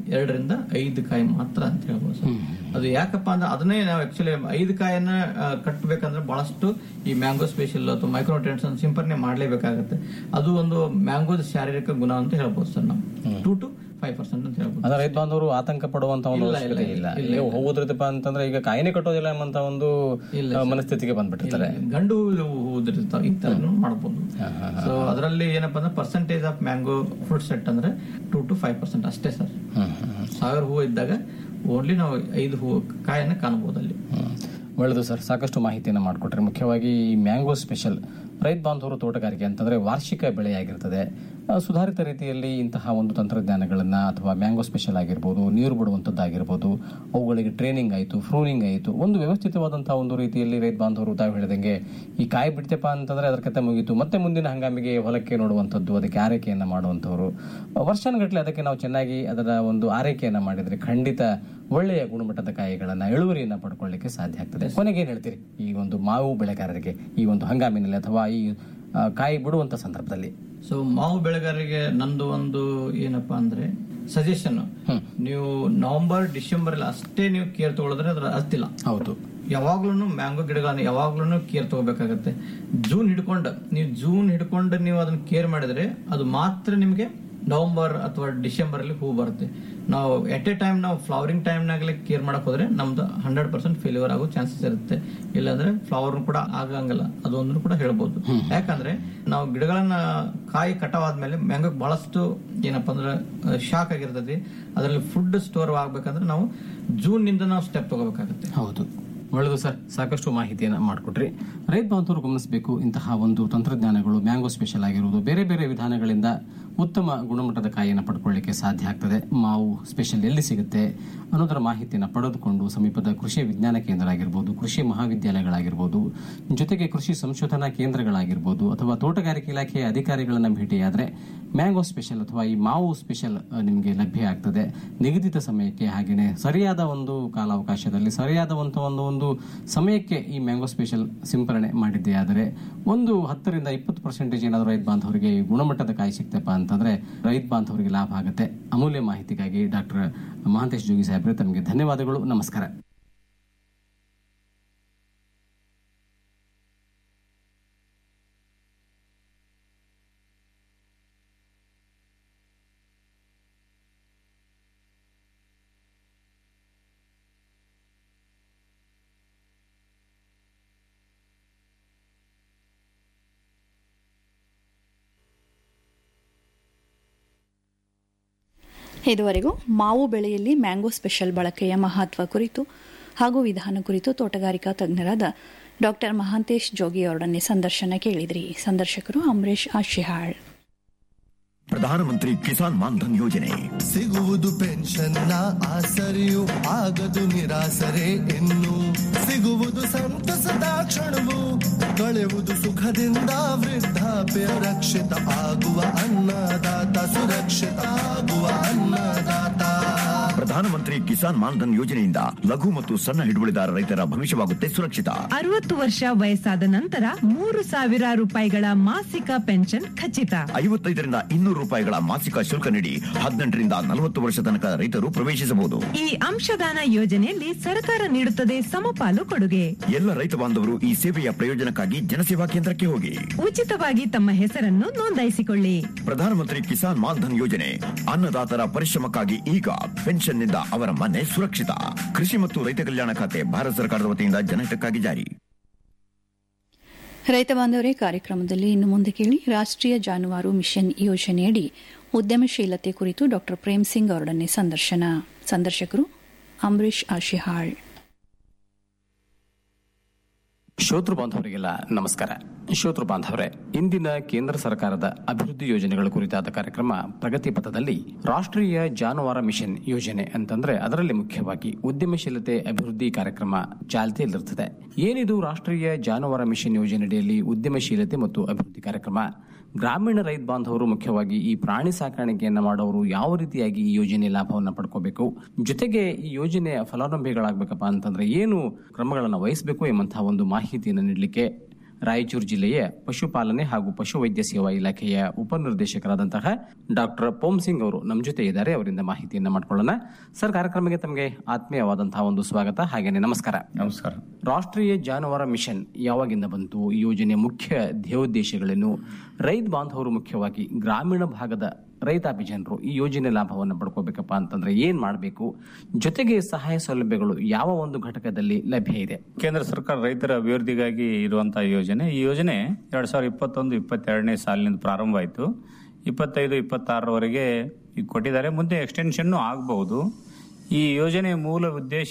Speaker 14: ಎರಡರಿಂದ ಐದು ಕಾಯಿ ಮಾತ್ರ ಅಂತ ಹೇಳ್ಬೋದು ಸರ್ ಅದು ಯಾಕಪ್ಪ ಅಂದ್ರೆ ಅದನ್ನೇ ನಾವು ಆಕ್ಚುಲಿ ಐದು ಕಾಯನ್ನ ಆ, ಕಟ್ಟಬೇಕಂದ್ರೆ ಬಹಳಷ್ಟು ಈ ಮ್ಯಾಂಗೋ ಸ್ಪೆಷಲ್ ಅಥವಾ ಮೈಕ್ರೋಟ್ರೆಂಟ್ಸ್ ಸಿಂಪರಣೆ ಮಾಡಲೇಬೇಕಾಗುತ್ತೆ ಅದು ಒಂದು ಮ್ಯಾಂಗೋದ ಶಾರೀರಿಕ ಗುಣ ಅಂತ ಹೇಳ್ಬೋದು ಸರ್ ನಾವು ಟೂ ಟು ಫೈವ್ ಪರ್ಸೆಂಟ್ ಅಂತ ಹೇಳ್ಬೋದು
Speaker 13: ಅಂದ್ರೆ ರೈತ ಬಾಂಧವರು ಆತಂಕ ಪಡುವಂತ ಒಂದು
Speaker 14: ಇಲ್ಲ,
Speaker 13: ಅವಶ್ಯಕತೆ
Speaker 14: ಇಲ್ಲ,
Speaker 13: ಇಲ್ಲ
Speaker 14: ಇಲ್ಲ,
Speaker 13: ನೀವು ಹೋಗುದ್ರದಪ್ಪ ಅಂತಂದ್ರೆ ಈಗ ಕಾಯಿನೇ ಕಟ್ಟೋದಿಲ್ಲ ಎಂಬಂತ ಒಂದು ಆ, ಮನಸ್ಥಿತಿಗೆ ಬಂದ್ಬಿಟ್ಟಿರ್ತಾರೆ
Speaker 14: ಗಂಡು ಹೂದಿರ್ತಾವ ಈ ತರ ಮಾಡಬಹುದು ಸೊ ಅದರಲ್ಲಿ ಏನಪ್ಪಾ ಅಂದ್ರೆ percentage of mango fruit set ಅಂದ್ರೆ ಟೂ ಟು ಫೈವ್ ಪರ್ಸೆಂಟ್ ಅಷ್ಟೇ ಸರ್ ಸಾವಿರ ಹೂವು ಇದ್ದಾಗ ಓನ್ಲಿ ನಾವು ಐದು ಹೂವು ಕಾಯನ್ನ ಕಾಣಬಹುದು ಅಲ್ಲಿ
Speaker 13: ಒಳ್ಳೆಯದು ಸರ್ ಸಾಕಷ್ಟು ಮಾಹಿತಿಯನ್ನು ಮಾಡಿಕೊಟ್ರೆ ಮುಖ್ಯವಾಗಿ ಈ ಮ್ಯಾಂಗೋ ಸ್ಪೆಷಲ್ ರೈತ ಬಾಂಧವರು ತೋಟಗಾರಿಕೆ ಅಂತಂದ್ರೆ ವಾರ್ಷಿಕ ಬೆಳೆಯಾಗಿರ್ತದೆ ಆ, ಸುಧಾರಿತ ರೀತಿಯಲ್ಲಿ ಇಂತಹ ಒಂದು ತಂತ್ರಜ್ಞಾನಗಳನ್ನು ಅಥವಾ ಮ್ಯಾಂಗೋ ಸ್ಪೆಷಲ್ ಆಗಿರ್ಬೋದು ನೀರು ಬಿಡುವಂಥದ್ದಾಗಿರ್ಬೋದು ಅವುಗಳಿಗೆ ಟ್ರೈನಿಂಗ್ ಆಯಿತು ಫ್ರೂನಿಂಗ್ ಆಯಿತು ಒಂದು ವ್ಯವಸ್ಥಿತವಾದಂತಹ ಒಂದು ರೀತಿಯಲ್ಲಿ ರೈತ ಬಾಂಧವರು ತಾವು ಹೇಳಿದಂಗೆ ಈ ಕಾಯಿ ಬಿಡ್ತೇಪ ಅಂತಂದ್ರೆ ಅದರ ಕತೆ ಮುಗೀತು ಮತ್ತೆ ಮುಂದಿನ ಹಂಗಾಮಿಗೆ ಹೊಲಕ್ಕೆ ನೋಡುವಂಥದ್ದು ಅದಕ್ಕೆ ಆರೈಕೆಯನ್ನು ಮಾಡುವಂಥವ್ರು ವರ್ಷಾನುಗಟ್ಟಲೆ ಅದಕ್ಕೆ ನಾವು ಚೆನ್ನಾಗಿ ಅದರ ಒಂದು ಆರೈಕೆಯನ್ನು ಮಾಡಿದರೆ ಖಂಡಿತ ಒಳ್ಳೆಯ ಗುಣಮಟ್ಟದ ಕಾಯಿಗಳನ್ನ ಇಳುವರಿಯನ್ನ ಪಡ್ಕೊಳ್ಳಿಕ್ಕೆ ಸಾಧ್ಯ ಆಗ್ತದೆ ಕೊನೆಗೆ ಏನ್ ಹೇಳ್ತೀರಿ ಈ ಒಂದು ಮಾವು ಬೆಳೆಗಾರರಿಗೆ ಈ ಒಂದು ಹಂಗಾಮಿನಲ್ಲಿ ಅಥವಾ ಈ ಆ, ಕಾಯಿ ಬಿಡುವಂತ ಸಂದರ್ಭದಲ್ಲಿ
Speaker 14: ಸೊ ಮಾವು ಬೆಳೆಗಾರರಿಗೆ ನಂದು ಒಂದು ಏನಪ್ಪಾ ಅಂದ್ರೆ ಸಜೆಷನ್ ನೀವು ನವೆಂಬರ್ ಡಿಸೆಂಬರ್ ಅಲ್ಲಿ ಅಷ್ಟೇ ನೀವು ಕೇರ್ ತಗೊಳಿದ್ರೆ ಅದ್ರ ಅರ್ತಿಲ್ಲ
Speaker 13: ಹೌದು
Speaker 14: ಯಾವಾಗ್ಲೂ ಮ್ಯಾಂಗೋ ಗಿಡಗಳನ್ನ ಯಾವಾಗ್ಲೂ ಕೇರ್ ತಗೋಬೇಕಾಗತ್ತೆ ಜೂನ್ ಹಿಡ್ಕೊಂಡು ನೀವು ಜೂನ್ ಹಿಡ್ಕೊಂಡು ನೀವು ಅದನ್ನ ಕೇರ್ ಮಾಡಿದ್ರೆ ಅದು ಮಾತ್ರ ನಿಮಗೆ ನವೆಂಬರ್ ಅಥವಾ ಡಿಸೆಂಬರ್ ಅಲ್ಲಿ ಹೂ ಬರುತ್ತೆ ನಾವು ಎಟ್ ಎ ಟೈಮ್ ನಾವು ಫ್ಲವರಿಂಗ್ ಟೈಮ್ನಾಗಲೇ ಕೇರ್ ಮಾಡಕ್ ಹೋದ್ರೆ ನಮ್ದು ಹಂಡ್ರೆಡ್ ಪರ್ಸೆಂಟ್ ಫೇಲ್ಯೂರ್ ಆಗೋ ಚಾನ್ಸಸ್ ಇರುತ್ತೆ ಇಲ್ಲಾಂದ್ರೆ ಫ್ಲವರ್ ಕೂಡ ಆಗಂಗಿಲ್ಲ ಅದೊಂದು ಕೂಡ ಹೇಳ್ಬೋದು ಯಾಕಂದ್ರೆ ನಾವು ಗಿಡಗಳನ್ನ ಕಾಯಿ ಕಟಾವಾದ್ಮೇಲೆ ಮ್ಯಾಂಗೋ ಬಹಳಷ್ಟು ಏನಪ್ಪಾ ಅಂದ್ರೆ ಶಾಕ್ ಆಗಿರ್ತದೆ ಅದರಲ್ಲಿ ಫುಡ್ ಸ್ಟೋರ್ ಆಗ್ಬೇಕಂದ್ರೆ ನಾವು ಜೂನ್ ನಿಂದ ನಾವು ಸ್ಟೆಪ್ ತಗೋಬೇಕಾಗುತ್ತೆ
Speaker 13: ಹೌದು ಒಳ್ಳೆಯದು ಸರ್ ಸಾಕಷ್ಟು ಮಾಹಿತಿಯನ್ನು ಮಾಡಿಕೊಟ್ರಿ ರೈತ ಬಾಂಧವರು ಗಮನಿಸಬೇಕು ಇಂತಹ ಒಂದು ತಂತ್ರಜ್ಞಾನಗಳು ಮ್ಯಾಂಗೋ ಸ್ಪೆಷಲ್ ಆಗಿರುವುದು ಬೇರೆ ಬೇರೆ ವಿಧಾನಗಳಿಂದ ಉತ್ತಮ ಗುಣಮಟ್ಟದ ಕಾಯಿಯನ್ನು ಪಡ್ಕೊಳ್ಳಿಕ್ಕೆ ಸಾಧ್ಯ ಆಗ್ತದೆ ಮಾವು ಸ್ಪೆಷಲ್ ಎಲ್ಲಿ ಸಿಗುತ್ತೆ ಅನ್ನೋದರ ಮಾಹಿತಿಯನ್ನು ಪಡೆದುಕೊಂಡು ಸಮೀಪದ ಕೃಷಿ ವಿಜ್ಞಾನ ಕೇಂದ್ರ ಆಗಿರ್ಬೋದು ಕೃಷಿ ಮಹಾವಿದ್ಯಾಲಯಗಳಾಗಿರ್ಬೋದು ಜೊತೆಗೆ ಕೃಷಿ ಸಂಶೋಧನಾ ಕೇಂದ್ರಗಳಾಗಿರ್ಬೋದು ಅಥವಾ ತೋಟಗಾರಿಕೆ ಇಲಾಖೆಯ ಅಧಿಕಾರಿಗಳನ್ನು ಭೇಟಿಯಾದರೆ ಮ್ಯಾಂಗೋ ಸ್ಪೆಷಲ್ ಅಥವಾ ಈ ಮಾವು ಸ್ಪೆಷಲ್ ಅಹ್, ನಿಮಗೆ ಲಭ್ಯ ಆಗ್ತದೆ ನಿಗದಿತ ಸಮಯಕ್ಕೆ ಹಾಗೆಯೇ ಸರಿಯಾದ ಒಂದು ಕಾಲಾವಕಾಶದಲ್ಲಿ ಸರಿಯಾದ ಒಂದು ಒಂದು ಒಂದು ಸಮಯಕ್ಕೆ ಈ ಮ್ಯಾಂಗೋ ಸ್ಪೆಷಲ್ ಸಿಂಪರಣೆ ಮಾಡಿದ್ದೇ ಆದರೆ ಒಂದು ಹತ್ತರಿಂದ ಇಪ್ಪತ್ತು ಪರ್ಸೆಂಟೇಜ್ ಏನಾದರೂ ರೈತ ಬಾಂಧವರಿಗೆ ಈ ಗುಣಮಟ್ಟದ ಕಾಯಿ ಸಿಕ್ತಪ್ಪ ಅಂತಂದ್ರೆ ರೈತ ಬಾಂಧವರಿಗೆ ಲಾಭ ಆಗುತ್ತೆ ಅಮೂಲ್ಯ ಮಾಹಿತಿಗಾಗಿ ಡಾಕ್ಟರ್ ಮಹಾಂತೇಶ್ ಜೋಗಿ ಸಾಹೇಬ್ರೆ ತಮಗೆ ಧನ್ಯವಾದಗಳು ನಮಸ್ಕಾರ
Speaker 8: ಇದುವರೆಗೂ ಮಾವು ಬೆಳೆಯಲ್ಲಿ ಮ್ಯಾಂಗೋ ಸ್ಪೆಷಲ್ ಬಳಕೆಯ ಮಹತ್ವ ಕುರಿತು ಹಾಗೂ ವಿಧಾನ ಕುರಿತು ತೋಟಗಾರಿಕಾ ತಜ್ಞರಾದ ಡಾಕ್ಟರ್ ಮಹಾಂತೇಶ್ ಜೋಗಿ ಅವರೊಡನೆ ಸಂದರ್ಶನ ಕೇಳಿದ್ರಿ ಸಂದರ್ಶಕರು ಅಂಬರೀಶ್ ಆಶಿಹಾಳ್
Speaker 15: ಪ್ರಧಾನಮಂತ್ರಿ ಕಿಸಾನ್ ಮಾನ್ಧನ್ ಯೋಜನೆ
Speaker 3: ಸಿಗುವುದು ಪೆನ್ಷನ್ನ ಆಸರೆಯು ಆಗದು ನಿರಾಸರೆ ಇನ್ನು ಸಿಗುವುದು ಸಂತಸದ ಕ್ಷಣವು ಕಳೆಯುವುದು ಸುಖದಿಂದ ವೃದ್ಧಾಪ್ಯ ರಕ್ಷಿತ ಆಗುವ ಅನ್ನದಾತ ಸುರಕ್ಷಿತ ಆಗುವ ಅನ್ನದಾತ
Speaker 15: ಪ್ರಧಾನಮಂತ್ರಿ ಕಿಸಾನ್ ಮಾನ್ಧನ್ ಯೋಜನೆಯಿಂದ ಲಘು ಮತ್ತು ಸಣ್ಣ ಹಿಡುವಳಿದಾರ ರೈತರ ಭವಿಷ್ಯವಾಗುತ್ತೆ ಸುರಕ್ಷಿತ
Speaker 16: ಅರವತ್ತು ವರ್ಷ ವಯಸ್ಸಾದ ನಂತರ ಮೂರು ಸಾವಿರ ರೂಪಾಯಿಗಳ ಮಾಸಿಕ ಪೆನ್ಷನ್ ಖಚಿತ
Speaker 15: ಐವತ್ತೈದರಿಂದ ಇನ್ನೂರು ರೂಪಾಯಿಗಳ ಮಾಸಿಕ ಶುಲ್ಕ ನೀಡಿ ಹದಿನೆಂಟರಿಂದ ನಲವತ್ತು ವರ್ಷ ತನಕ ರೈತರು ಪ್ರವೇಶಿಸಬಹುದು
Speaker 16: ಈ ಅಂಶದಾನ ಯೋಜನೆಯಲ್ಲಿ ಸರ್ಕಾರ ನೀಡುತ್ತದೆ ಸಮಪಾಲು ಕೊಡುಗೆ
Speaker 15: ಎಲ್ಲ ರೈತ ಬಾಂಧವರು ಈ ಸೇವೆಯ ಪ್ರಯೋಜನಕ್ಕಾಗಿ ಜನಸೇವಾ ಕೇಂದ್ರಕ್ಕೆ ಹೋಗಿ
Speaker 16: ಉಚಿತವಾಗಿ ತಮ್ಮ ಹೆಸರನ್ನು ನೋಂದಾಯಿಸಿಕೊಳ್ಳಿ
Speaker 15: ಪ್ರಧಾನಮಂತ್ರಿ ಕಿಸಾನ್ ಮಾನ್ಧನ್ ಯೋಜನೆ ಅನ್ನದಾತರ ಪರಿಶ್ರಮಕ್ಕಾಗಿ ಈಗ ಪೆನ್ಷನ್ನಿಂದ ಅವರ ಮನೆ ಸುರಕ್ಷಿತ ಕೃಷಿ ಮತ್ತು ರೈತ ಕಲ್ಯಾಣ ಖಾತೆ ಭಾರತ ಸರ್ಕಾರದ ವತಿಯಿಂದ ಜನಹಿತಕ್ಕಾಗಿ ಜಾರಿ
Speaker 8: ರೈತ ಬಾಂಧವರೇ ಕಾರ್ಯಕ್ರಮದಲ್ಲಿ ಇನ್ನು ಮುಂದೆ ಕೇಳಿ ರಾಷ್ಟ್ರೀಯ ಜಾನುವಾರು ಮಿಷನ್ ಯೋಜನೆಯಡಿ ಉದ್ಯಮಶೀಲತೆ ಕುರಿತು ಡಾಕ್ಟರ್ ಪ್ರೇಮ್ ಸಿಂಗ್ ಅವರೊಡನೆ ಸಂದರ್ಶನ ಸಂದರ್ಶಕರು ಅಂಬರೀಶ್ ಆಶಿಹಾಳ್
Speaker 13: ಶ್ರೋತೃ ಬಾಂಧವರಿಗೆಲ್ಲ ನಮಸ್ಕಾರ ಶ್ರೋತೃ ಬಾಂಧವರೇ ಇಂದಿನ ಕೇಂದ್ರ ಸರ್ಕಾರದ ಅಭಿವೃದ್ಧಿ ಯೋಜನೆಗಳ ಕುರಿತಾದ ಕಾರ್ಯಕ್ರಮ ಪ್ರಗತಿ ಪಥದಲ್ಲಿ ರಾಷ್ಟ್ರೀಯ ಜಾನುವಾರು ಮಿಷನ್ ಯೋಜನೆ ಅಂತಂದ್ರೆ ಅದರಲ್ಲಿ ಮುಖ್ಯವಾಗಿ ಉದ್ಯಮಶೀಲತೆ ಅಭಿವೃದ್ಧಿ ಕಾರ್ಯಕ್ರಮ ಚಾಲ್ತಿಯಲ್ಲಿರುತ್ತದೆ ಏನಿದು ರಾಷ್ಟ್ರೀಯ ಜಾನುವಾರು ಮಿಷನ್ ಯೋಜನೆಯಡಿಯಲ್ಲಿ ಉದ್ಯಮಶೀಲತೆ ಮತ್ತು ಅಭಿವೃದ್ಧಿ ಕಾರ್ಯಕ್ರಮ ಗ್ರಾಮೀಣ ರೈತ ಬಾಂಧವರು ಮುಖ್ಯವಾಗಿ ಈ ಪ್ರಾಣಿ ಸಾಕಾಣಿಕೆಯನ್ನ ಮಾಡೋರು ಯಾವ ರೀತಿಯಾಗಿ ಈ ಯೋಜನೆ ಲಾಭವನ್ನು ಪಡ್ಕೋಬೇಕು ಜೊತೆಗೆ ಈ ಯೋಜನೆಯ ಫಲಾನುಭವಿಗಳಾಗಬೇಕಪ್ಪ ಅಂತಂದ್ರೆ ಏನು ಕ್ರಮಗಳನ್ನು ವಹಿಸಬೇಕು ಎಂಬಂತಹ ಒಂದು ಮಾಹಿತಿಯನ್ನು ನೀಡಲಿಕ್ಕೆ ರಾಯಚೂರು ಜಿಲ್ಲೆಯ ಪಶುಪಾಲನೆ ಹಾಗೂ ಪಶುವೈದ್ಯ ಸೇವಾ ಇಲಾಖೆಯ ಉಪನಿರ್ದೇಶಕರಾದಂತಹ ಡಾಕ್ಟರ್ ಪೋಮ್ ಸಿಂಗ್ ಅವರು ನಮ್ಮ ಜೊತೆ ಇದ್ದಾರೆ ಅವರಿಂದ ಮಾಹಿತಿಯನ್ನ ಮಾಡ್ಕೊಳ್ಳೋಣ ಸರ್ ಕಾರ್ಯಕ್ರಮಕ್ಕೆ ತಮಗೆ ಆತ್ಮೀಯವಾದಂತಹ ಒಂದು ಸ್ವಾಗತ ಹಾಗೇನೆ ನಮಸ್ಕಾರ
Speaker 17: ನಮಸ್ಕಾರ
Speaker 13: ರಾಷ್ಟ್ರೀಯ ಜಾನುವಾರು ಮಿಷನ್ ಯಾವಾಗಿಂದ ಬಂತು ಈ ಯೋಜನೆಯ ಮುಖ್ಯ ಧ್ಯೇಯೋದ್ದೇಶಗಳೇನು ರೈತ ಬಾಂಧವರು ಮುಖ್ಯವಾಗಿ ಗ್ರಾಮೀಣ ಭಾಗದ ರೈತಾಪಿ ಜನರು ಈ ಯೋಜನೆ ಲಾಭವನ್ನು ಪಡ್ಕೋಬೇಕಪ್ಪ ಅಂತಂದ್ರೆ ಏನ್ ಮಾಡಬೇಕು ಜೊತೆಗೆ ಸಹಾಯ ಸೌಲಭ್ಯಗಳು ಯಾವ ಒಂದು ಘಟಕದಲ್ಲಿ ಲಭ್ಯ ಇದೆ
Speaker 17: ಕೇಂದ್ರ ಸರ್ಕಾರ ರೈತರ ಅಭಿವೃದ್ಧಿಗಾಗಿ ಇರುವಂತಹ ಯೋಜನೆ ಈ ಯೋಜನೆ ಎರಡ್ ಸಾವಿರದ ಇಪ್ಪತ್ತೊಂದು ಇಪ್ಪತ್ತೆರಡನೇ ಸಾಲಿನಿಂದ ಪ್ರಾರಂಭ ಆಯಿತು ಇಪ್ಪತ್ತೈದು ಇಪ್ಪತ್ತಾರರವರೆಗೆ ಈಗ ಕೊಟ್ಟಿದ್ದಾರೆ ಮುಂದೆ ಎಕ್ಸ್ಟೆನ್ಷನ್ ಆಗಬಹುದು ಈ ಯೋಜನೆಯ ಮೂಲ ಉದ್ದೇಶ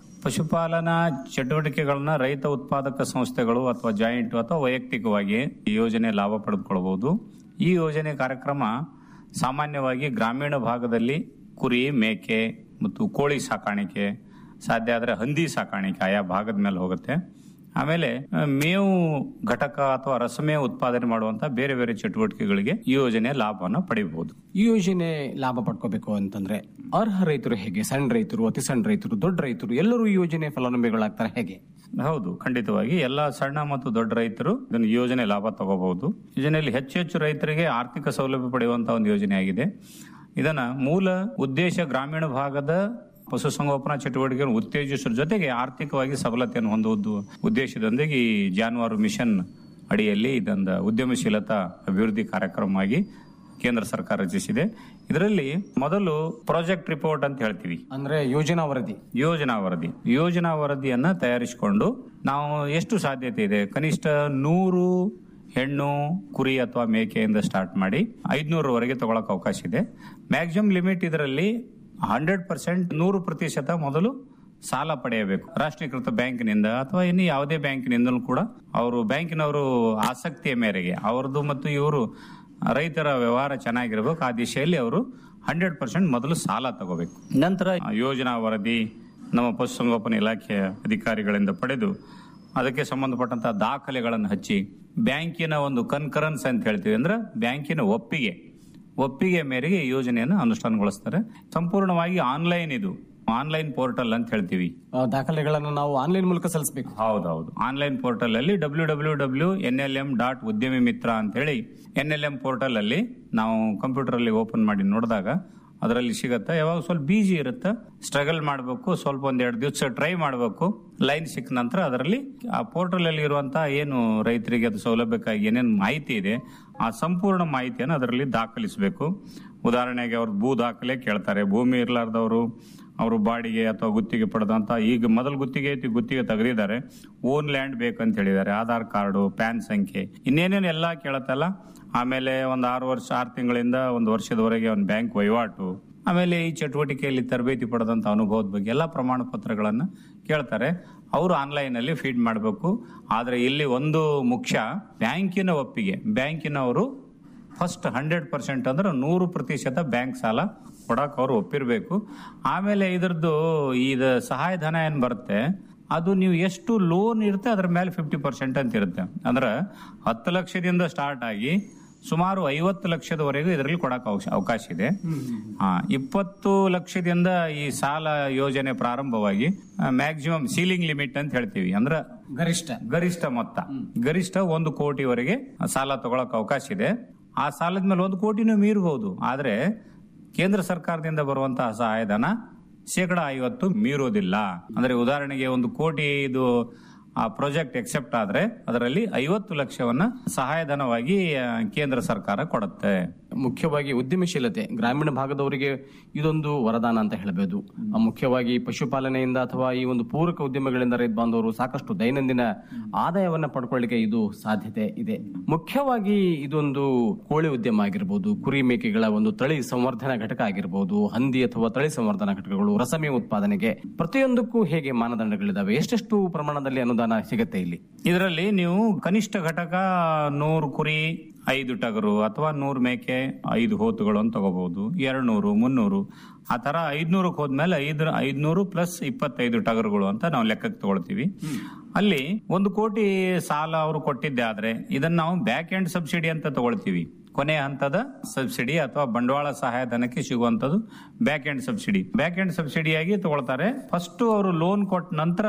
Speaker 17: ಪಶುಪಾಲನಾ ಚಟುವಟಿಕೆಗಳನ್ನ ರೈತ ಉತ್ಪಾದಕ ಸಂಸ್ಥೆಗಳು ಅಥವಾ ಜಾಯಿಂಟ್ ಅಥವಾ ವೈಯಕ್ತಿಕವಾಗಿ ಈ ಯೋಜನೆ ಲಾಭ ಪಡೆದುಕೊಳ್ಳಬಹುದು ಈ ಯೋಜನೆ ಕಾರ್ಯಕ್ರಮ ಸಾಮಾನ್ಯವಾಗಿ ಗ್ರಾಮೀಣ ಭಾಗದಲ್ಲಿ ಕುರಿ ಮೇಕೆ ಮತ್ತು ಕೋಳಿ ಸಾಕಾಣಿಕೆ ಸಾಧ್ಯ ಆದರೆ ಹಂದಿ ಸಾಕಾಣಿಕೆ ಆಯಾ ಭಾಗದ ಮೇಲೆ ಹೋಗುತ್ತೆ ಆಮೇಲೆ ಆ, ಮೇವು ಘಟಕ ಅಥವಾ ರಸಮೇವು ಉತ್ಪಾದನೆ ಮಾಡುವಂತ ಬೇರೆ ಬೇರೆ ಚಟುವಟಿಕೆಗಳಿಗೆ ಈ ಯೋಜನೆ ಲಾಭವನ್ನು ಪಡೆಯಬಹುದು
Speaker 13: ಈ ಯೋಜನೆ ಲಾಭ ಪಡ್ಕೋಬೇಕು ಅಂತಂದ್ರೆ ಅರ್ಹ ರೈತರು ಹೇಗೆ ಸಣ್ಣ ರೈತರು ಅತಿ ಸಣ್ಣ ರೈತರು ದೊಡ್ಡ ರೈತರು ಎಲ್ಲರೂ ಈ ಯೋಜನೆ ಫಲಾನುಭವಿಗಳಾಗ್ತಾರೆ ಹೇಗೆ
Speaker 17: ಹೌದು ಖಂಡಿತವಾಗಿ ಎಲ್ಲ ಸಣ್ಣ ಮತ್ತು ದೊಡ್ಡ ರೈತರು ಇದನ್ನು ಈ ಯೋಜನೆ ಲಾಭ ತಗೋಬಹುದು ಯೋಜನೆಯಲ್ಲಿ ಹೆಚ್ಚು ಹೆಚ್ಚು ರೈತರಿಗೆ ಆರ್ಥಿಕ ಸೌಲಭ್ಯ ಪಡೆಯುವಂತಹ ಒಂದು ಯೋಜನೆ ಆಗಿದೆ ಇದನ್ನ ಮೂಲ ಉದ್ದೇಶ ಗ್ರಾಮೀಣ ಭಾಗದ ಪಶುಸಂಗೋಪನಾ ಚಟುವಟಿಕೆಯನ್ನು ಉತ್ತೇಜಿಸುವ ಜೊತೆಗೆ ಆರ್ಥಿಕವಾಗಿ ಸಬಲತೆಯನ್ನು ಹೊಂದುವುದು ಉದ್ದೇಶದೊಂದಿಗೆ ಈ ಜಾನುವಾರು ಮಿಷನ್ ಅಡಿಯಲ್ಲಿ ಇದೊಂದು ಉದ್ಯಮಶೀಲತಾ ಅಭಿವೃದ್ಧಿ ಕಾರ್ಯಕ್ರಮವಾಗಿ ಕೇಂದ್ರ ಸರ್ಕಾರ ರಚಿಸಿದೆ ಇದರಲ್ಲಿ ಮೊದಲು ಪ್ರಾಜೆಕ್ಟ್ ರಿಪೋರ್ಟ್ ಅಂತ ಹೇಳ್ತೀವಿ
Speaker 13: ಅಂದ್ರೆ ಯೋಜನಾ ವರದಿ
Speaker 17: ಯೋಜನಾ ವರದಿ ಯೋಜನಾ ವರದಿಯನ್ನ ತಯಾರಿಸಿಕೊಂಡು ನಾವು ಎಷ್ಟು ಸಾಧ್ಯತೆ ಇದೆ ಕನಿಷ್ಠ ನೂರು ಹೆಣ್ಣು ಕುರಿ ಅಥವಾ ಮೇಕೆಯಿಂದ ಸ್ಟಾರ್ಟ್ ಮಾಡಿ ಐದ್ನೂರವರೆಗೆ ತಗೊಳಕ್ ಅವಕಾಶ ಇದೆ ಮ್ಯಾಕ್ಸಿಮಮ್ ಲಿಮಿಟ್ ಇದರಲ್ಲಿ ಹಂಡ್ರೆಡ್ ಪರ್ಸೆಂಟ್ ನೂರು ಪ್ರತಿಶತ ಮೊದಲು ಸಾಲ ಪಡೆಯಬೇಕು ರಾಷ್ಟ್ರೀಕೃತ ಬ್ಯಾಂಕಿನಿಂದ ಅಥವಾ ಇನ್ನು ಯಾವುದೇ ಬ್ಯಾಂಕಿನಿಂದಲೂ ಕೂಡ ಅವರು ಬ್ಯಾಂಕಿನವರು ಆಸಕ್ತಿಯ ಮೇರೆಗೆ ಅವರದು ಮತ್ತು ಇವರು ರೈತರ ವ್ಯವಹಾರ ಚೆನ್ನಾಗಿರ್ಬೇಕು ಆ ದಿಶೆಯಲ್ಲಿ ಅವರು ಹಂಡ್ರೆಡ್ ಪರ್ಸೆಂಟ್ ಮೊದಲು ಸಾಲ ತಗೋಬೇಕು ನಂತರ ಆ ಯೋಜನಾ ವರದಿ ನಮ್ಮ ಪಶುಸಂಗೋಪನಾ ಇಲಾಖೆಯ ಅಧಿಕಾರಿಗಳಿಂದ ಪಡೆದು ಅದಕ್ಕೆ ಸಂಬಂಧಪಟ್ಟಂತಹ ದಾಖಲೆಗಳನ್ನು ಹಚ್ಚಿ ಬ್ಯಾಂಕಿನ ಒಂದು ಕನ್ಕರೆನ್ಸ್ ಅಂತ ಹೇಳ್ತೀವಿ ಅಂದ್ರೆ ಬ್ಯಾಂಕಿನ ಒಪ್ಪಿಗೆ ಒಪ್ಪಿಗೆ ಮೇರೆಗೆ ಈ ಯೋಜನೆಯನ್ನು ಅನುಷ್ಠಾನಗೊಳಿಸ್ತಾರೆ ಸಂಪೂರ್ಣವಾಗಿ ಆನ್ಲೈನ್ ಇದು ಆನ್ಲೈನ್ ಪೋರ್ಟಲ್ ಅಂತ ಹೇಳ್ತೀವಿ
Speaker 13: ಆ, ದಾಖಲೆಗಳನ್ನು ನಾವು ಆನ್ಲೈನ್ ಮೂಲಕ ಸಲ್ಲಿಸಬೇಕು
Speaker 17: ಹೌದೌದು ಆನ್ಲೈನ್ ಪೋರ್ಟಲ್ ಅಲ್ಲಿ W W W N L M dot Udyami Mitra ಅಂತ ಹೇಳಿ ಎನ್ ಎಲ್ ಎಂ ಪೋರ್ಟಲ್ ಅಲ್ಲಿ ನಾವು ಕಂಪ್ಯೂಟರ್ ಅಲ್ಲಿ ಓಪನ್ ಮಾಡಿ ನೋಡಿದಾಗ ಅದರಲ್ಲಿ ಸಿಗತ್ತೆ ಯಾವಾಗ ಸ್ವಲ್ಪ ಬಿಜಿ ಇರುತ್ತೆ ಸ್ಟ್ರಗಲ್ ಮಾಡಬೇಕು ಸ್ವಲ್ಪ ಒಂದ್ ಎರಡು ದಿವಸ ಟ್ರೈ ಮಾಡಬೇಕು ಲೈನ್ ಸಿಕ್ಕ ನಂತರ ಅದರಲ್ಲಿ ಆ ಪೋರ್ಟಲ್ ಅಲ್ಲಿ ಇರುವಂತಹ ಏನು ರೈತರಿಗೆ ಅದು ಸೌಲಭ್ಯಕ್ಕಾಗಿ ಏನೇನು ಮಾಹಿತಿ ಇದೆ ಆ ಸಂಪೂರ್ಣ ಮಾಹಿತಿಯನ್ನು ಅದರಲ್ಲಿ ದಾಖಲಿಸಬೇಕು ಉದಾಹರಣೆಗೆ ಅವ್ರ ಭೂ ದಾಖಲೆ ಕೇಳ್ತಾರೆ ಭೂಮಿ ಇರಲಾರ್ದವರು ಅವರು ಬಾಡಿಗೆ ಅಥವಾ ಗುತ್ತಿಗೆ ಪಡೆದಂತ ಈಗ ಮೊದಲು ಗುತ್ತಿಗೆ ಐತಿ ಗುತ್ತಿಗೆ ತೆಗೆದಿದ್ದಾರೆ ಓನ್ ಲ್ಯಾಂಡ್ ಬೇಕಂತ ಹೇಳಿದ್ದಾರೆ ಆಧಾರ್ ಕಾರ್ಡು ಪ್ಯಾನ್ ಸಂಖ್ಯೆ ಇನ್ನೇನೇನು ಎಲ್ಲ ಕೇಳತ್ತಲ್ಲ ಆಮೇಲೆ ಒಂದು ಆರು ವರ್ಷ ಆರು ತಿಂಗಳಿಂದ ಒಂದು ವರ್ಷದವರೆಗೆ ಒಂದು ಬ್ಯಾಂಕ್ ವಹಿವಾಟು ಆಮೇಲೆ ಈ ಚಟುವಟಿಕೆಯಲ್ಲಿ ತರಬೇತಿ ಪಡೆದಂತ ಅನುಭವದ ಬಗ್ಗೆ ಎಲ್ಲ ಪ್ರಮಾಣ ಪತ್ರಗಳನ್ನ ಕೇಳ್ತಾರೆ ಅವರು ಆನ್ಲೈನ್ ಅಲ್ಲಿ ಫೀಡ್ ಮಾಡಬೇಕು ಆದ್ರೆ ಇಲ್ಲಿ ಒಂದು ಮುಖ್ಯ ಬ್ಯಾಂಕಿನ ಒಪ್ಪಿಗೆ ಬ್ಯಾಂಕಿನವರು ಫಸ್ಟ್ ಹಂಡ್ರೆಡ್ ಪರ್ಸೆಂಟ್ ಅಂದ್ರೆ ನೂರು ಪ್ರತಿಶತ ಬ್ಯಾಂಕ್ ಸಾಲ ಕೊಡಕ್ ಅವರು ಒಪ್ಪಿರ್ಬೇಕು ಆಮೇಲೆ ಇದ್ರದ್ದು ಇದು ಸಹಾಯಧನ ಏನ್ ಬರುತ್ತೆ ಅದು ನೀವು ಎಷ್ಟು ಲೋನ್ ಇರುತ್ತೆ ಅದ್ರ ಮೇಲೆ ಫಿಫ್ಟಿ ಪರ್ಸೆಂಟ್ ಅಂತ ಇರುತ್ತೆ ಅಂದ್ರೆ ಹತ್ತು ಲಕ್ಷದಿಂದ ಸ್ಟಾರ್ಟ್ ಆಗಿ ಸುಮಾರು ಐವತ್ತು ಲಕ್ಷದವರೆಗೂ ಇದರಲ್ಲಿ ಕೊಡಕ್ ಅವಕಾಶ- ಅವಕಾಶ ಇದೆ ಹಾ ಇಪ್ಪತ್ತು ಲಕ್ಷದಿಂದ ಈ ಸಾಲ ಯೋಜನೆ ಪ್ರಾರಂಭವಾಗಿ ಮ್ಯಾಕ್ಸಿಮಮ್ ಸೀಲಿಂಗ್ ಲಿಮಿಟ್ ಅಂತ ಹೇಳ್ತೀವಿ ಅಂದ್ರೆ
Speaker 13: ಗರಿಷ್ಠ
Speaker 17: ಗರಿಷ್ಠ ಮೊತ್ತ ಗರಿಷ್ಠ ಒಂದು ಕೋಟಿವರೆಗೆ ಸಾಲ ತಗೊಳಕ್ ಅವಕಾಶ ಇದೆ ಆ ಸಾಲದ ಮೇಲೆ ಒಂದು ಕೋಟಿನೂ ಮೀರಬಹುದು ಆದ್ರೆ ಕೇಂದ್ರ ಸರ್ಕಾರದಿಂದ ಬರುವಂತಹ ಸಹಾಯಧನ ಶೇಕಡ ಐವತ್ತು ಮೀರೋದಿಲ್ಲ ಅಂದ್ರೆ ಉದಾಹರಣೆಗೆ ಒಂದು ಕೋಟಿ ಇದು ಆ ಪ್ರಾಜೆಕ್ಟ್ ಎಕ್ಸೆಪ್ಟ್ ಆದ್ರೆ ಅದರಲ್ಲಿ ಐವತ್ತು ಲಕ್ಷವನ್ನ ಸಹಾಯಧನವಾಗಿ ಆ, ಕೇಂದ್ರ ಸರ್ಕಾರ ಕೊಡುತ್ತೆ
Speaker 13: ಮುಖ್ಯವಾಗಿ ಉದ್ಯಮಶೀಲತೆ ಗ್ರಾಮೀಣ ಭಾಗದವರಿಗೆ ಇದೊಂದು ವರದಾನ ಅಂತ ಹೇಳಬಹುದು ಆ, ಮುಖ್ಯವಾಗಿ ಪಶುಪಾಲನೆಯಿಂದ ಅಥವಾ ಈ ಒಂದು ಪೂರಕ ಉದ್ಯಮಗಳಿಂದ ರೈತ ಬಾಂಧವರು ಸಾಕಷ್ಟು ದೈನಂದಿನ ಆದಾಯವನ್ನ ಪಡ್ಕೊಳ್ಳಿಕ್ಕೆ ಇದು ಸಾಧ್ಯತೆ ಇದೆ ಮುಖ್ಯವಾಗಿ ಇದೊಂದು ಕೋಳಿ ಉದ್ಯಮ ಆಗಿರ್ಬೋದು ಕುರಿ ಮೇಕೆಗಳ ಒಂದು ತಳಿ ಸಂವರ್ಧನಾ ಘಟಕ ಆಗಿರ್ಬೋದು ಹಂದಿ ಅಥವಾ ತಳಿ ಸಂವರ್ಧನಾ ಘಟಕಗಳು ರಸಮೆ ಉತ್ಪಾದನೆಗೆ ಪ್ರತಿಯೊಂದಕ್ಕೂ ಹೇಗೆ ಮಾನದಂಡಗಳಿದಾವೆ ಎಷ್ಟೆಷ್ಟು ಪ್ರಮಾಣದಲ್ಲಿ ಅನುದಾನ ಸಿಗುತ್ತೆ ಇಲ್ಲಿ
Speaker 17: ಇದರಲ್ಲಿ ನೀವು ಕನಿಷ್ಠ ಘಟಕ ನೂರು ಕುರಿ ಐದು ಟಗರು ಅಥವಾ ನೂರು ಮೇಕೆ ಐದು ಹೋತುಗಳು ಅಂತ ತಗೋಬಹುದು ಎರಡು ನೂರು ಮುನ್ನೂರು ಆ ತರ ಐದ್ನೂರಕ್ಕೆ ಹೋದ್ಮೇಲೆ ಐದ್ ಐದ್ನೂರು ಪ್ಲಸ್ ಇಪ್ಪತ್ತೈದು ಟಗರುಗಳು ಅಂತ ನಾವು ಲೆಕ್ಕಕ್ಕೆ ತಗೊಳ್ತೀವಿ ಅಲ್ಲಿ ಒಂದು ಕೋಟಿ ಸಾಲ ಅವರು ಕೊಟ್ಟಿದ್ದೆ ಆದ್ರೆ ಇದನ್ನ ನಾವು ಬ್ಯಾಕ್ ಎಂಡ್ ಸಬ್ಸಿಡಿ ಅಂತ ತಗೊಳ್ತೀವಿ ಕೊನೆ ಹಂತದ ಸಬ್ಸಿಡಿ ಅಥವಾ ಬಂಡವಾಳ ಸಹಾಯಧನಕ್ಕೆ ಸಿಗುವಂತದ್ದು back end subsidy back end ಸಬ್ಸಿಡಿಯಾಗಿ ತಗೊಳ್ತಾರೆ ಫಸ್ಟ್ ಅವರು ಲೋನ್ ಕೊಟ್ಟ ನಂತರ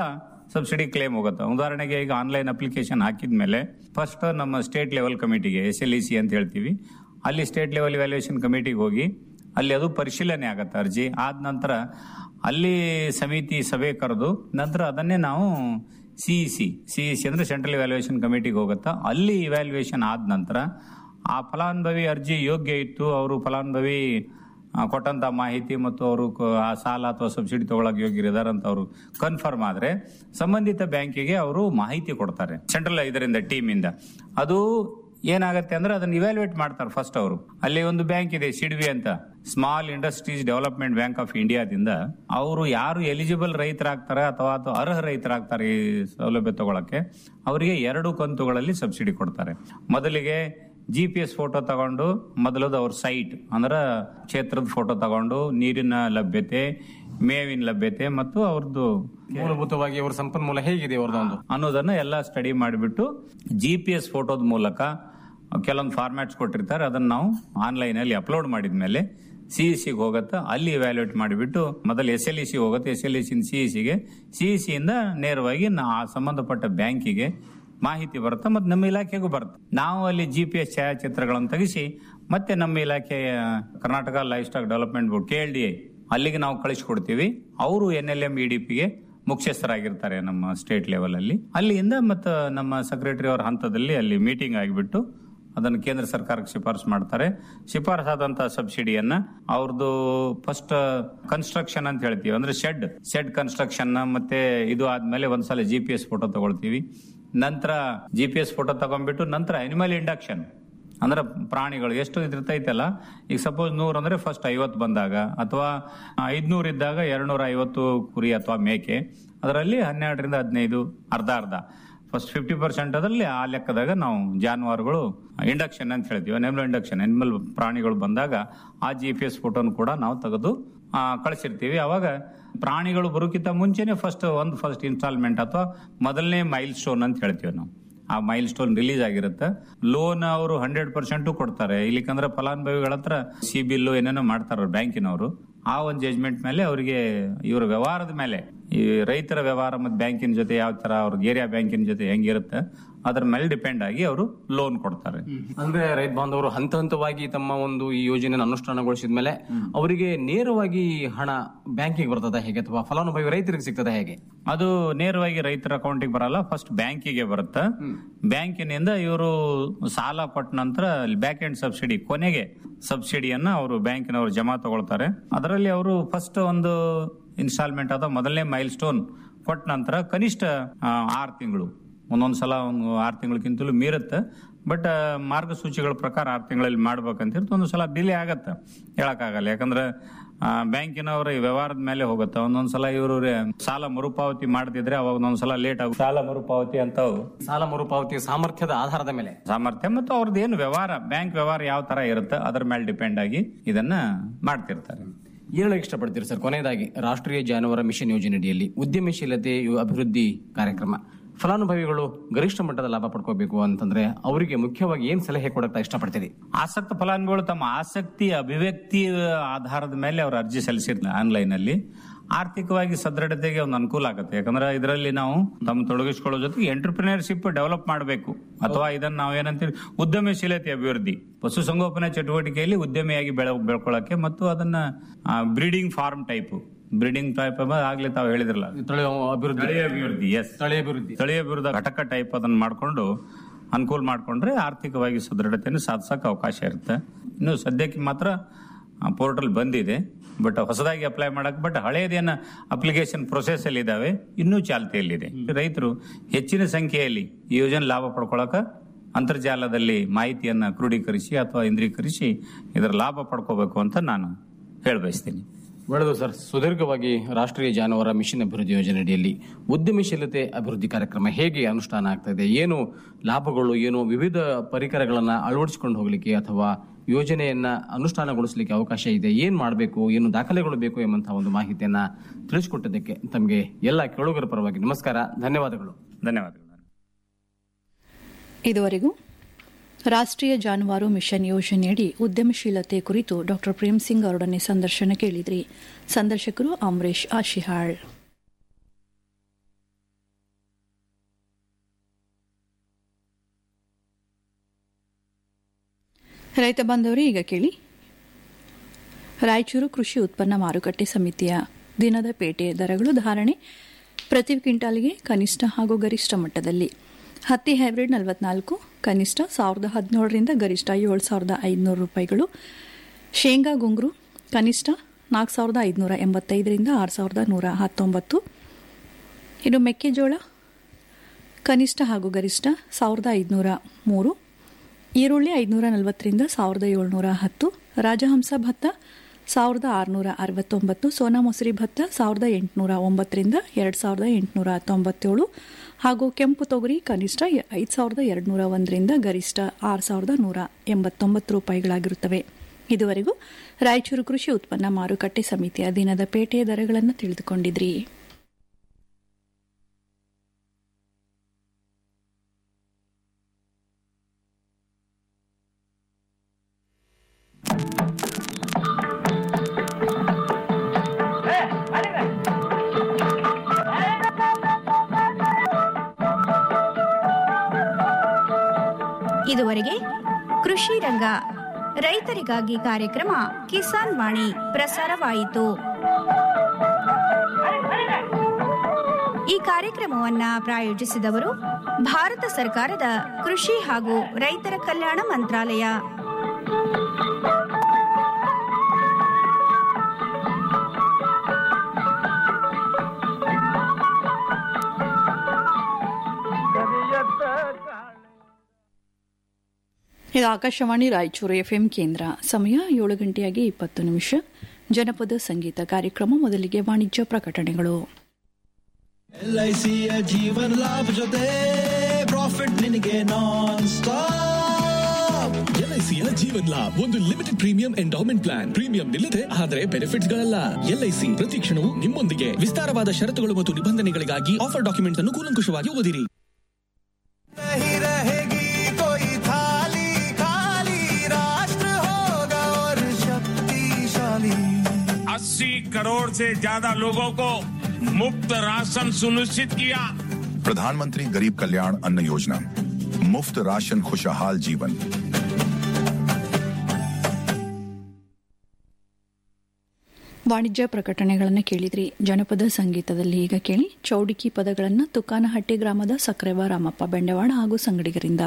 Speaker 17: ಸಬ್ಸಿಡಿ ಕ್ಲೇಮ್ ಹೋಗುತ್ತೆ ಉದಾಹರಣೆಗೆ ಈಗ ಆನ್ಲೈನ್ ಅಪ್ಲಿಕೇಶನ್ ಹಾಕಿದ್ಮೇಲೆ ಫಸ್ಟ್ ನಮ್ಮ ಸ್ಟೇಟ್ ಲೆವೆಲ್ ಕಮಿಟಿಗೆ ಎಸ್ ಎಲ್ ಇ ಸಿ ಅಂತ ಹೇಳ್ತೀವಿ ಅಲ್ಲಿ ಸ್ಟೇಟ್ ಲೆವೆಲ್ ಇವ್ಯಾಲ್ಯೂಯೇಷನ್ ಕಮಿಟಿಗೆ ಹೋಗಿ ಅಲ್ಲಿ ಅದು ಪರಿಶೀಲನೆ ಆಗತ್ತೆ ಅರ್ಜಿ ಆದ ನಂತರ ಅಲ್ಲಿ ಸಮಿತಿ ಸಭೆ ಕರೆದು ನಂತರ ಅದನ್ನೇ ನಾವು ಸಿಇ ಸಿ ಸಿಇ ಸಿ ಅಂದ್ರೆ ಸೆಂಟ್ರಲ್ ಇವ್ಯಾಲ್ಯೂಯೇಷನ್ ಕಮಿಟಿಗೆ ಹೋಗುತ್ತಾ ಅಲ್ಲಿ ಇವ್ಯಾಲ್ಯೂಯೇಷನ್ ಆದ ನಂತರ ಆ ಫಲಾನುಭವಿ ಅರ್ಜಿ ಯೋಗ್ಯ ಇತ್ತು ಅವರು ಫಲಾನುಭವಿ ಆ, ಕೊಟ್ಟಂತ ಮಾಹಿತಿ ಮತ್ತು ಅವರು ಕ- ಆ ಸಾಲ ಅಥವಾ ಸಬ್ಸಿಡಿ ತಗೊಳಕ್ ಯೋಗ್ಯರಿದ್ದಾರೆ ಅಂತ ಅವರು ಕನ್ಫರ್ಮ್ ಆದ್ರೆ ಸಂಬಂಧಿತ ಬ್ಯಾಂಕಿಗೆ ಅವರು ಮಾಹಿತಿ ಕೊಡ್ತಾರೆ ಸೆಂಟ್ರಲ್ ಇದರಿಂದ ಟೀಮ್ ಇಂದ ಅದು ಏನಾಗತ್ತೆ ಅಂದ್ರೆ ಅದನ್ನ ಇವ್ಯಾಲ್ಯೂಯೇಟ್ ಮಾಡ್ತಾರೆ ಫಸ್ಟ್ ಅವರು ಅಲ್ಲಿ ಒಂದು ಬ್ಯಾಂಕ್ ಇದೆ ಸಿಡ್ವಿ ಅಂತ small industries development bank of ಇಂಡಿಯಾದಿಂದ ಅವರು ಯಾರು ಎಲಿಜಿಬಲ್ ರೈತರಾಗ್ತಾರೆ ಅಥವಾ ಅದು ಅರ್ಹ ರೈತರಾಗ್ತಾರೆ ಈ ಸೌಲಭ್ಯ ತಗೊಳಕ್ಕೆ ಅವರಿಗೆ ಎರಡು ಕಂತುಗಳಲ್ಲಿ ಸಬ್ಸಿಡಿ ಕೊಡ್ತಾರೆ ಮೊದಲಿಗೆ ಜಿ ಪಿ ಎಸ್ ಫೋಟೋ ತಗೊಂಡು ಮೊದಲದು ಅವ್ರ ಸೈಟ್ ಅಂದ್ರೆ ಕ್ಷೇತ್ರದ ಫೋಟೋ ತಗೊಂಡು ನೀರಿನ ಲಭ್ಯತೆ ಮೇವಿನ ಲಭ್ಯತೆ ಮತ್ತು ಅವ್ರದ್ದು
Speaker 13: ಮೂಲಭೂತವಾಗಿ ಅವ್ರ ಸಂಪನ್ಮೂಲ ಹೇಗಿದೆ ಅವ್ರದ್ದು ಒಂದು
Speaker 17: ಅನ್ನೋದನ್ನ ಎಲ್ಲ ಸ್ಟಡಿ ಮಾಡಿಬಿಟ್ಟು ಜಿ ಪಿ ಎಸ್ ಫೋಟೋದ ಮೂಲಕ ಕೆಲವೊಂದು ಫಾರ್ಮ್ಯಾಟ್ಸ್ ಕೊಟ್ಟಿರ್ತಾರೆ ಅದನ್ನ ನಾವು ಆನ್ಲೈನ್ ಅಲ್ಲಿ ಅಪ್ಲೋಡ್ ಮಾಡಿದ್ಮೇಲೆ ಸಿ ಇ ಸಿಗೆ ಹೋಗುತ್ತೆ ಅಲ್ಲಿ ಇವ್ಯಾಲ್ಯೂಯೇಟ್ ಮಾಡಿಬಿಟ್ಟು ಮೊದಲು ಎಸ್ ಎಲ್ ಇ ಸಿ ಹೋಗುತ್ತೆ S L E C C E ಸಿಗೆ ಸಿ ಇ ಸಿಯಿಂದ ನೇರವಾಗಿ ನಾ ಆ ಸಂಬಂಧಪಟ್ಟ ಬ್ಯಾಂಕಿಗೆ ಮಾಹಿತಿ ಬರುತ್ತೆ ಮತ್ತು ನಮ್ಮ ಇಲಾಖೆಗೂ ಬರುತ್ತೆ ನಾವು ಅಲ್ಲಿ ಜಿ ಪಿ ಎಸ್ ಛಾಯಾಚಿತ್ರಗಳನ್ನು ತೆಗೆಸಿ ಮತ್ತೆ ನಮ್ಮ ಇಲಾಖೆಯ Karnataka livestock development board K L D I ಅಲ್ಲಿಗೆ ನಾವು ಕಳಿಸ್ಕೊಡ್ತೀವಿ ಅವರು N L M E D ಪಿಗೆ ಮುಖ್ಯಸ್ಥರಾಗಿರ್ತಾರೆ ನಮ್ಮ ಸ್ಟೇಟ್ ಲೆವೆಲ್ ಅಲ್ಲಿ ಅಲ್ಲಿಂದ ಮತ್ತು ನಮ್ಮ ಸೆಕ್ರೆಟರಿ ಅವರ ಹಂತದಲ್ಲಿ ಅಲ್ಲಿ ಮೀಟಿಂಗ್ ಆಗಿಬಿಟ್ಟು ಅದನ್ನು ಕೇಂದ್ರ ಸರ್ಕಾರಕ್ಕೆ ಶಿಫಾರಸು ಮಾಡ್ತಾರೆ ಶಿಫಾರಸಾದಂತಹ ಸಬ್ಸಿಡಿಯನ್ನ ಅವ್ರದ್ದು ಫಸ್ಟ್ ಕನ್ಸ್ಟ್ರಕ್ಷನ್ ಅಂತ ಹೇಳ್ತೀವಿ ಅಂದ್ರೆ ಶೆಡ್ ಶೆಡ್ ಕನ್ಸ್ಟ್ರಕ್ಷನ್ ಮತ್ತೆ ಇದು ಆದ್ಮೇಲೆ ಒಂದ್ಸಲ ಜಿ ಪಿ ಎಸ್ ಫೋಟೋ ತಗೊಳ್ತೀವಿ ನಂತರ ಜಿ ಪಿ ಎಸ್ ಫೋಟೋ ತಗೊಂಡ್ಬಿಟ್ಟು ನಂತರ ಅನಿಮಲ್ ಇಂಡಕ್ಷನ್ ಅಂದ್ರೆ ಪ್ರಾಣಿಗಳು ಎಷ್ಟು ಇರ್ತೈತಲ್ಲ ಈಗ ಸಪೋಸ್ ನೂರ್ ಅಂದ್ರೆ ಫಸ್ಟ್ ಐವತ್ತು ಬಂದಾಗ ಅಥವಾ ಐದ್ನೂರ್ ಇದ್ದಾಗ ಎರಡ್ನೂರ ಐವತ್ತು ಕುರಿ ಅಥವಾ ಮೇಕೆ ಅದರಲ್ಲಿ ಹನ್ನೆರಡರಿಂದ ಹದಿನೈದು ಅರ್ಧ ಅರ್ಧ ಫಸ್ಟ್ ಫಿಫ್ಟಿ ಪರ್ಸೆಂಟ್ ಅದರಲ್ಲಿ ಆ ಲೆಕ್ಕದಾಗ ನಾವು ಜಾನುವಾರುಗಳು ಇಂಡಕ್ಷನ್ ಅಂತ ಹೇಳ್ತೀವಿ ಅನಿಮಲ್ ಇಂಡಕ್ಷನ್ ಅನಿಮಲ್ ಪ್ರಾಣಿಗಳು ಬಂದಾಗ ಆ ಜಿ ಪಿ ಎಸ್ ಫೋಟೋನು ಕೂಡ ನಾವು ತೆಗೆದು ಆ, ಕಳಿಸಿರ್ತೀವಿ ಅವಾಗ ಪ್ರಾಣಿಗಳು ಬರೋಕ್ಕಿಂತ ಮುಂಚೆನೆ ಫಸ್ಟ್ ಒಂದು ಫಸ್ಟ್ ಇನ್ಸ್ಟಾಲ್ಮೆಂಟ್ ಅಥವಾ ಮೊದಲನೇ ಮೈಲ್ ಸ್ಟೋನ್ ಅಂತ ಹೇಳ್ತೀವಿ ನಾವು ಆ ಮೈಲ್ ಸ್ಟೋನ್ ರಿಲೀಸ್ ಆಗಿರುತ್ತೆ ಲೋನ್ ಅವರು ಹಂಡ್ರೆಡ್ ಪರ್ಸೆಂಟ್ ಕೊಡ್ತಾರೆ ಇಲ್ಲಿಕಂದ್ರೆ ಫಲಾನುಭವಿಗಳ ಹತ್ರ ಸಿ ಬಿಲ್ ಏನೇನೋ ಮಾಡ್ತಾರ ಬ್ಯಾಂಕಿನವರು ಆ ಒಂದು ಜಜ್ಮೆಂಟ್ ಮೇಲೆ ಅವರಿಗೆ ಇವ್ರ ವ್ಯವಹಾರದ ಮೇಲೆ ಈ ರೈತರ ವ್ಯವಹಾರ ಮತ್ತು ಬ್ಯಾಂಕಿನ ಜೊತೆ ಯಾವ ತರ ಅವ್ರ ಏರಿಯಾ ಬ್ಯಾಂಕಿನ ಜೊತೆ ಹೆಂಗಿರುತ್ತೆ ಅದ್ರ ಮೇಲೆ ಡಿಪೆಂಡ್ ಆಗಿ ಅವರು ಲೋನ್ ಕೊಡ್ತಾರೆ
Speaker 13: ಅಂದ್ರೆ ರೈತ ಬಾಂಧವರು ಹಂತ ಹಂತವಾಗಿ ತಮ್ಮ ಒಂದು ಈ ಯೋಜನೆಯನ್ನು ಅನುಷ್ಠಾನಗೊಳಿಸಿದ ಮೇಲೆ ಅವರಿಗೆ ನೇರವಾಗಿ ಹಣ ಬ್ಯಾಂಕಿಗೆ ಬರ್ತದ ಹೇಗೆ ಅಥವಾ ಫಲಾನುಭವಿ ರೈತರಿಗೆ ಸಿಗ್ತದ ಹೇಗೆ
Speaker 17: ಅದು ನೇರವಾಗಿ ರೈತರ ಅಕೌಂಟಿಗೆ ಬರಲ್ಲ ಫಸ್ಟ್ ಬ್ಯಾಂಕಿಗೆ ಬರುತ್ತೆ ಬ್ಯಾಂಕಿನಿಂದ ಇವರು ಸಾಲ ಕೊಟ್ಟ ನಂತರ ಬ್ಯಾಕ್ ಎಂಡ್ ಸಬ್ಸಿಡಿ ಕೊನೆಗೆ ಸಬ್ಸಿಡಿಯನ್ನ ಅವರು ಬ್ಯಾಂಕಿನವರು ಜಮಾ ತಗೊಳ್ತಾರೆ ಅದರಲ್ಲಿ ಅವರು ಫಸ್ಟ್ ಒಂದು ಇನ್ಸ್ಟಾಲ್ಮೆಂಟ್ ಅಥವಾ ಮೊದಲನೇ ಮೈಲ್ ಸ್ಟೋನ್ ಕೊಟ್ಟ ನಂತರ ಕನಿಷ್ಠ ಆರು ತಿಂಗಳು ಒಂದೊಂದು ಸಲ ಒಂದು ಆರು ತಿಂಗಳಕ್ಕಿಂತಲೂ ಮೀರುತ್ತೆ ಬಟ್ ಮಾರ್ಗಸೂಚಿಗಳ ಪ್ರಕಾರ ಆರು ತಿಂಗಳಲ್ಲಿ ಮಾಡ್ಬೇಕಂತ ಇರುತ್ತೆ ಒಂದು ಸಲ ಡಿಲೇ ಆಗತ್ತೆ ಹೇಳಕ್ಕಾಗಲ್ಲ ಯಾಕಂದ್ರೆ ಆ, ಬ್ಯಾಂಕಿನವರ ಈ ವ್ಯವಹಾರದ ಮೇಲೆ ಹೋಗುತ್ತೆ ಒಂದೊಂದ್ ಸಲ ಇವರು ಸಾಲ ಮರುಪಾವತಿ ಮಾಡದಿದ್ರೆ ಅವಾಗ ಒಂದೊಂದ್ ಸಲ ಲೇಟ್ ಆಗುತ್ತೆ ಸಾಲ ಮರುಪಾವತಿ ಅಂತ
Speaker 13: ಸಾಲ ಮರುಪಾವತಿ ಸಾಮರ್ಥ್ಯದ ಆಧಾರದ ಮೇಲೆ
Speaker 17: ಸಾಮರ್ಥ್ಯ ಮತ್ತು ಅವ್ರದ್ದು ಏನು ವ್ಯವಹಾರ ಬ್ಯಾಂಕ್ ವ್ಯವಹಾರ ಯಾವ ತರ ಇರುತ್ತೆ ಅದರ ಮೇಲೆ ಡಿಪೆಂಡ್ ಆಗಿ ಇದನ್ನ ಮಾಡ್ತಿರ್ತಾರೆ
Speaker 13: ಏನ್ ಹೇಳಕ್ ಇಷ್ಟಪಡ್ತೀರಿ ಸರ್ ಕೊನೆಯದಾಗಿ ರಾಷ್ಟ್ರೀಯ ಜಾನುವಾರು ಮಿಷನ್ ಯೋಜನೆಯಡಿಯಲ್ಲಿ ಉದ್ಯಮಶೀಲತೆ ಯು- ಅಭಿವೃದ್ಧಿ ಕಾರ್ಯಕ್ರಮ ಫಲಾನುಭವಿಗಳು ಗರಿಷ್ಠ ಮಟ್ಟದ ಲಾಭ ಪಡ್ಕೋಬೇಕು ಅಂತಂದ್ರೆ ಅವರಿಗೆ ಮುಖ್ಯವಾಗಿ ಏನ್ ಸಲಹೆ ಕೊಡಕ್ಕೆ ಇಷ್ಟಪಡ್ತೀರಿ
Speaker 17: ಆಸಕ್ತ ಫಲಾನುಭವಿಗಳು ತಮ್ಮ ಆಸಕ್ತಿ ಅಭಿವ್ಯಕ್ತಿ ಆಧಾರದ ಮೇಲೆ ಅವರು ಅರ್ಜಿ ಸಲ್ಲಿಸಿರ್ತಾರೆ ಆನ್ಲೈನ್ ಅಲ್ಲಿ ಆರ್ಥಿಕವಾಗಿ ಸದೃಢತೆಗೆ ಒಂದು ಅನುಕೂಲ ಆಗುತ್ತೆ ಯಾಕಂದ್ರೆ ಇದರಲ್ಲಿ ನಾವು ತಮ್ಮ ತೊಡಗಿಸಿಕೊಳ್ಳೋ ಜೊತೆಗೆ ಎಂಟರ್ಪ್ರಿನರ್ಶಿಪ್ ಡೆವಲಪ್ ಮಾಡಬೇಕು ಅಥವಾ ಇದನ್ನ ನಾವು ಏನಂತೀವಿ ಉದ್ಯಮಶೀಲತೆ ಅಭಿವೃದ್ಧಿ ಪಶುಸಂಗೋಪನಾ ಚಟುವಟಿಕೆಯಲ್ಲಿ ಉದ್ಯಮಿಯಾಗಿ ಬೆಳೆ ಬೆಳ್ಕೊಳ್ಳಕ್ಕೆ ಮತ್ತು ಅದನ್ನ breeding farm type breeding type ಆಗ್ಲೇ ತಾವು ಹೇಳಿದ್ರಲ್ಲ
Speaker 13: ತಳಿ ಅಭಿವೃದ್ಧಿ
Speaker 17: ತಳಿ ಅಭಿವೃದ್ಧಿ ಎಸ್
Speaker 13: ತಳಿ ಅಭಿವೃದ್ಧಿ
Speaker 17: ತಳಿ ಅಭಿವೃದ್ಧಿ ಘಟಕ ಟೈಪ್ ಅದನ್ನ ಮಾಡ್ಕೊಂಡು ಅನುಕೂಲ ಮಾಡ್ಕೊಂಡ್ರೆ ಆರ್ಥಿಕವಾಗಿ ಸದೃಢತೆಯನ್ನು ಸಾಧಿಸಕ್ಕೆ ಅವಕಾಶ ಇರುತ್ತೆ ಇನ್ನು ಸದ್ಯಕ್ಕೆ ಮಾತ್ರ ಪೋರ್ಟಲ್ ಬಂದಿದೆ ಬಟ್ ಹೊಸದಾಗಿ ಅಪ್ಲೈ ಮಾಡಕ್ ಬಟ್ ಹಳೇದೇನ ಅಪ್ಲಿಕೇಶನ್ ಪ್ರೊಸೆಸ್ ಅಲ್ಲಿ ಇದಾವೆ ಇನ್ನೂ ಚಾಲ್ತಿಯಲ್ಲಿದೆ ರೈತರು ಹೆಚ್ಚಿನ ಸಂಖ್ಯೆಯಲ್ಲಿ ಈ ಯೋಜನೆ ಲಾಭ ಪಡ್ಕೊಳಕ ಅಂತರ್ಜಾಲದಲ್ಲಿ ಮಾಹಿತಿಯನ್ನ ಕ್ರೋಢೀಕರಿಸಿ ಅಥವಾ ಇಂದ್ರೀಕರಿಸಿ ಇದರ ಲಾಭ ಪಡ್ಕೋಬೇಕು ಅಂತ ನಾನು ಹೇಳಬಯಸ್ತೀನಿ
Speaker 13: ಒಳ್ಳೆಯದು ಸರ್ ಸುದೀರ್ಘವಾಗಿ ರಾಷ್ಟ್ರೀಯ ಜಾನುವಾರು ಮಿಷನ್ ಅಭಿವೃದ್ಧಿ ಯೋಜನೆಯಡಿಯಲ್ಲಿ ಉದ್ಯಮಶೀಲತೆ ಅಭಿವೃದ್ಧಿ ಕಾರ್ಯಕ್ರಮ ಹೇಗೆ ಅನುಷ್ಠಾನ ಆಗ್ತಾ ಇದೆ ಏನು ಲಾಭಗಳು ಏನು ವಿವಿಧ ಪರಿಕರಗಳನ್ನ ಅಳವಡಿಸಿಕೊಂಡು ಹೋಗಲಿಕ್ಕೆ ಅಥವಾ ಯೋಜನೆಯನ್ನ ಅನುಷ್ಠಾನಗೊಳಿಸಲಿಕ್ಕೆ ಅವಕಾಶ ಇದೆ ಏನ್ ಮಾಡಬೇಕು ಏನು ದಾಖಲೆಗಳು ಬೇಕು ಎಂಬಂತಹ ಒಂದು ಮಾಹಿತಿಯನ್ನ ತಿಳಿಸಿಕೊಟ್ಟಿದ್ದಕ್ಕೆ ತಮಗೆ ಎಲ್ಲ ಕೇಳುಗರ ಪರವಾಗಿ ನಮಸ್ಕಾರ ಧನ್ಯವಾದಗಳು
Speaker 17: ಧನ್ಯವಾದಗಳು
Speaker 8: ಇದುವರೆಗೂ ರಾಷ್ಟ್ರೀಯ ಜಾನುವಾರು ಮಿಷನ್ ಯೋಜನೆಯಡಿ ಉದ್ಯಮಶೀಲತೆ ಕುರಿತು ಡಾ ಪ್ರೇಮ್ ಸಿಂಗ್ ಅವರೊಡನೆ ಸಂದರ್ಶನ ಕೇಳಿದ್ರಿ ಸಂದರ್ಶಕರು ಅಮರೇಶ್ ಆಶಿಹಾಳ್ ರೈತ ಬಾಂಧವರೇ ಈಗ ಕೇಳಿ ರಾಯಚೂರು ಕೃಷಿ ಉತ್ಪನ್ನ ಮಾರುಕಟ್ಟೆ ಸಮಿತಿಯ ದಿನದ ಪೇಟೆ ದರಗಳು ಧಾರಣೆ ಪ್ರತಿ ಕ್ವಿಂಟಾಲ್ಗೆ ಕನಿಷ್ಠ ಹಾಗೂ ಗರಿಷ್ಠ ಮಟ್ಟದಲ್ಲಿ ಹತ್ತಿ ಹೈಬ್ರಿಡ್ ನಲವತ್ನಾಲ್ಕು ಕನಿಷ್ಠ ಸಾವಿರದ ಹದಿನೇಳರಿಂದ ಗರಿಷ್ಠ ಏಳು ಸಾವಿರದ ಐದುನೂರು ರೂಪಾಯಿಗಳು ಶೇಂಗಾ ಗುಂಗುರು ಕನಿಷ್ಠ ನಾಲ್ಕು ಸಾವಿರದ ಐದುನೂರ ಎಂಬತ್ತೈದರಿಂದ ಆರು ಸಾವಿರದ ನೂರ ಹತ್ತೊಂಬತ್ತು ಇನ್ನು ಮೆಕ್ಕೆಜೋಳ ಕನಿಷ್ಠ ಹಾಗೂ ಗರಿಷ್ಠ ಸಾವಿರದ ಐದುನೂರ ಮೂರು ಈರುಳ್ಳಿ ಐದುನೂರ ನಲವತ್ತರಿಂದ ಸಾವಿರದ ಏಳ್ನೂರ ಹತ್ತು ರಾಜಹಂಸ ಭತ್ತ ಸಾವಿರದ ಆರುನೂರ ಅರವತ್ತೊಂಬತ್ತು ಸೋನಾ ಮೊಸರಿ ಭತ್ತ ಸಾವಿರದ ಎಂಟುನೂರ ಒಂಬತ್ತರಿಂದ ಎರಡು ಸಾವಿರದ ಎಂಟುನೂರ ತೊಂಬತ್ತೇಳು ಹಾಗೂ ಕೆಂಪು ತೊಗರಿ ಕನಿಷ್ಠ ಐದು ಸಾವಿರದ ಎರಡುನೂರ ಒಂದರಿಂದ ಗರಿಷ್ಠ ಆರು ಸಾವಿರದ ನೂರ ಎಂಬತ್ತೊಂಬತ್ತು ರೂಪಾಯಿಗಳಾಗಿರುತ್ತವೆ ಇದುವರೆಗೂ ರಾಯಚೂರು ಕೃಷಿ ಉತ್ಪನ್ನ ಮಾರುಕಟ್ಟೆ ಸಮಿತಿಯ ದಿನದ ಪೇಟೆಯ ದರಗಳನ್ನು ತಿಳಿದುಕೊಂಡಿದ್ರಿ
Speaker 9: ಇದುವರೆಗೆ ಕೃಷಿ ರಂಗ ರೈತರಿಗಾಗಿ ಕಾರ್ಯಕ್ರಮ ಕಿಸಾನ್ ವಾಣಿ ಪ್ರಸಾರವಾಯಿತು ಈ ಕಾರ್ಯಕ್ರಮವನ್ನ ಪ್ರಾಯೋಜಿಸಿದವರು ಭಾರತ ಸರ್ಕಾರದ ಕೃಷಿ ಹಾಗೂ ರೈತರ ಕಲ್ಯಾಣ ಮಂತ್ರಾಲಯ
Speaker 8: ಇದು ಆಕಾಶವಾಣಿ ರಾಯಚೂರು ಎಫ್ಎಂ ಕೇಂದ್ರ ಸಮಯ ಏಳು ಗಂಟೆಯಾಗಿ ಇಪ್ಪತ್ತು ನಿಮಿಷ ಜನಪದ ಸಂಗೀತ ಕಾರ್ಯಕ್ರಮ ಮೊದಲಿಗೆ ವಾಣಿಜ್ಯ ಪ್ರಕಟಣೆಗಳು
Speaker 18: ಎಲ್ಐಸಿಯ ಜೀವನ ಲಾಭ ಜೊತೆ ಪ್ರಾಫಿಟ್ ನಿನಗೆ ನಾನ್ ಸ್ಟಾಪ್
Speaker 19: ಎಲ್ಐಸಿಯ ಜೀವನ್ ಲಾಭ್ ಒಂದು limited premium endowment plan premium ನಿಲ್ಲದೆ ಆದರೆ ಬೆನಿಫಿಟ್ಸ್ ಗಳಲ್ಲ ಎಲ್ಐಸಿ ಪ್ರತಿ ಕ್ಷಣವೂ ನಿಮ್ಮೊಂದಿಗೆ ವಿಸ್ತಾರವಾದ ಷರತ್ತುಗಳು ಮತ್ತು ನಿಬಂಧನೆಗಳಿಗಾಗಿ ಆಫರ್ ಡಾಕ್ಯುಮೆಂಟ್ಸ್ ಅನ್ನು ಕೂಲಂಕುಷವಾಗಿ ಓದಿರಿ
Speaker 3: नहीं रहेगी कोई थाली खाली राष्ट्र होगा और शक्तिशाली
Speaker 4: अस्सी करोड़ से ज्यादा लोगों को मुफ्त राशन सुनिश्चित किया
Speaker 5: प्रधानमंत्री गरीब कल्याण अन्न योजना मुफ्त राशन खुशहाल जीवन
Speaker 8: ವಾಣಿಜ್ಯ ಪ್ರಕಟಣೆಗಳನ್ನು ಕೇಳಿದ್ರಿ ಜನಪದ ಸಂಗೀತದಲ್ಲಿ ಈಗ ಕೇಳಿ ಚೌಡಿಕಿ ಪದಗಳನ್ನು ತುಕಾನಹಟ್ಟಿ ಗ್ರಾಮದ ಸಕ್ರೆವ ರಾಮಪ್ಪ ಬೆಂಡವಾಳ ಹಾಗೂ ಸಂಗಡಿಗರಿಂದ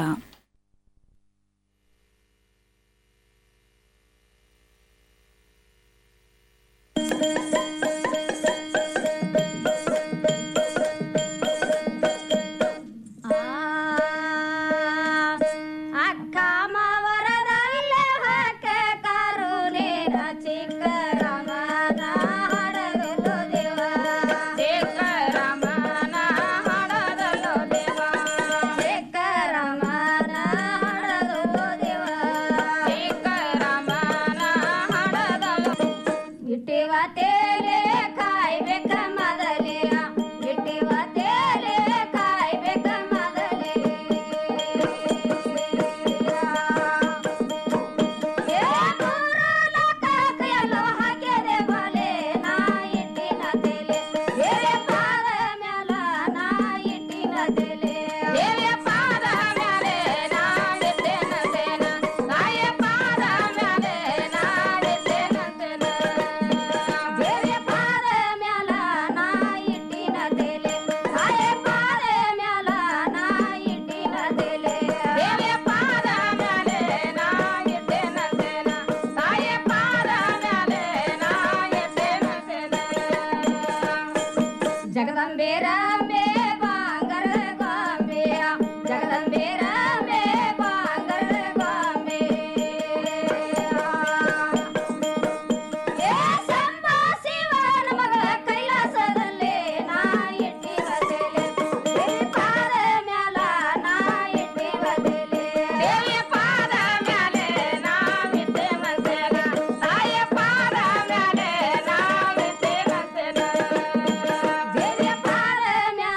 Speaker 20: ಅಕ್ಕ ಮಾವರದಲ್ಲೇ ಹಾಕ ಕರುಣೇನ ಚಿಕ್ಕ ರಮನ ಹಡದಲು ದೇವ ಚಿಕ್ಕ ರಮನ ಹಡದಲು ದೇವ ಚಿಕ್ಕ ರಮನ ಹಡದಲು ದೇವ ಚಿಕ್ಕ ರಮನ ಹಡದಲು ಇಟ್ಟಿವ ತೇಲೆ ಕಾಯ್ಬೇಕ ಮೊದಲೇ ಇಟ್ಟಿವ ತೇಲೆ ಕಾಯ್ಬೇಕ ಮೊದಲೇ ಜಗದಂಬೆ ರಾಮೆ ಬಾಂಗರ ಗಾಂಬೆ ಜಗದಂಬೆ ರಾಮೆ ಬಾಂಗರ ಗಾಂಬೆ ಏ ಸಂಬ ಶಿವನ ಮಗಳ ಕೈಲಾಸದಲ್ಲೇ ನಾ ಇಟ್ಟಿವ ತಲೆ ದೇವಿ ಪಾದ ಮ್ಯಾಲ ನಾ ಇಟ್ಟಿವ ತಲೆ ದೇವಿಯ ಪಾದ ಮ್ಯಾಲೆ ನಾ ಇಟ್ಟೆ ಮಸೇನ ತಾಯಿಯ ಪಾದ ಮ್ಯಾಲೆ ನಾ ಇಟ್ಟೆ ಮಸೇನ ದೇವಿಯ ಪಾದ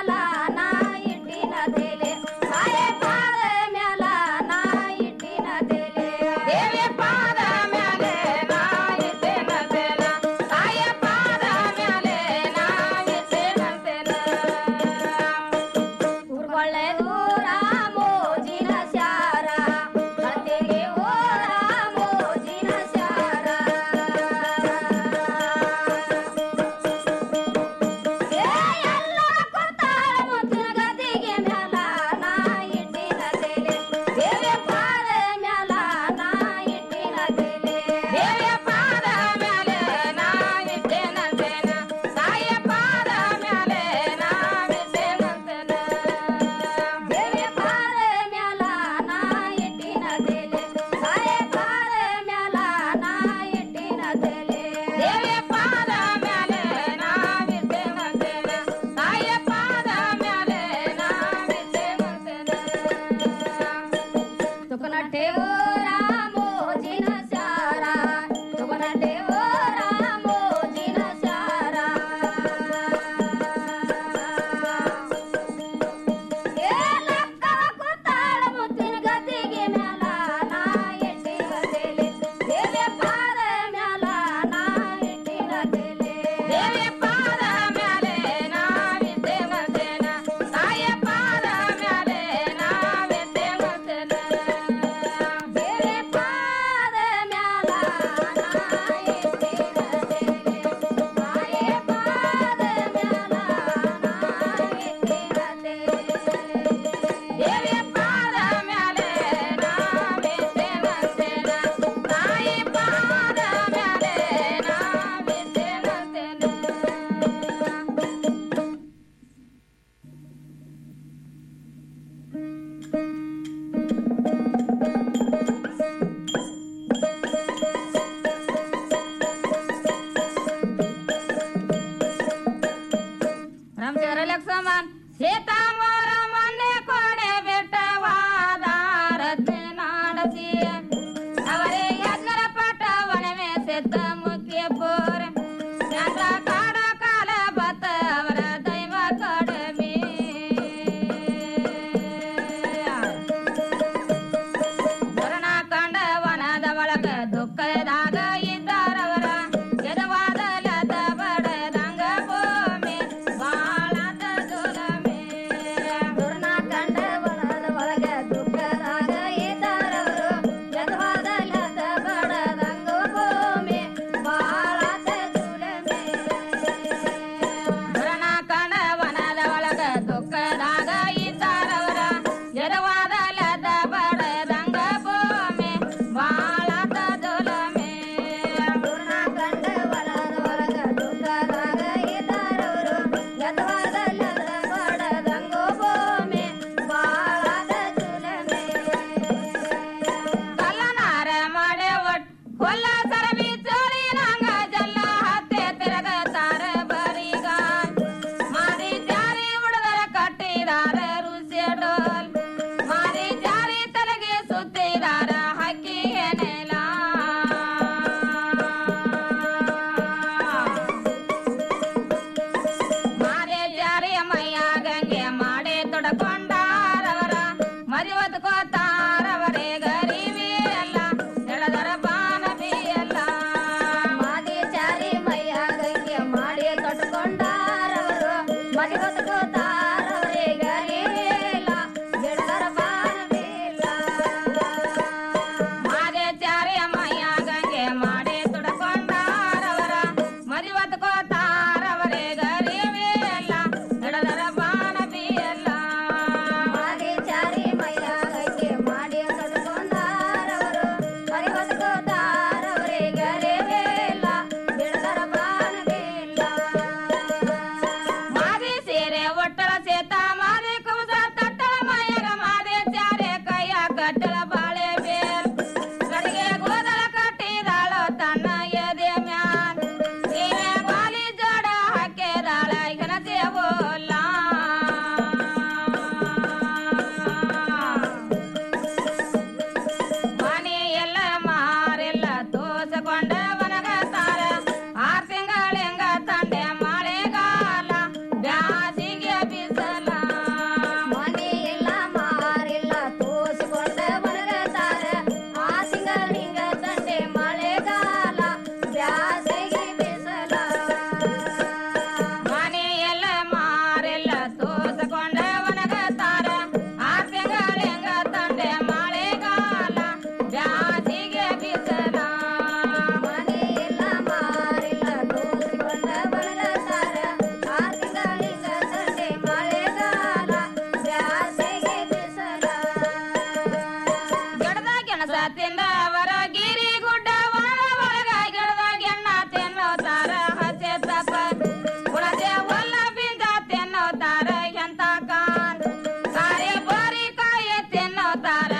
Speaker 20: ಎನ್ನುತ್ತಾರೆ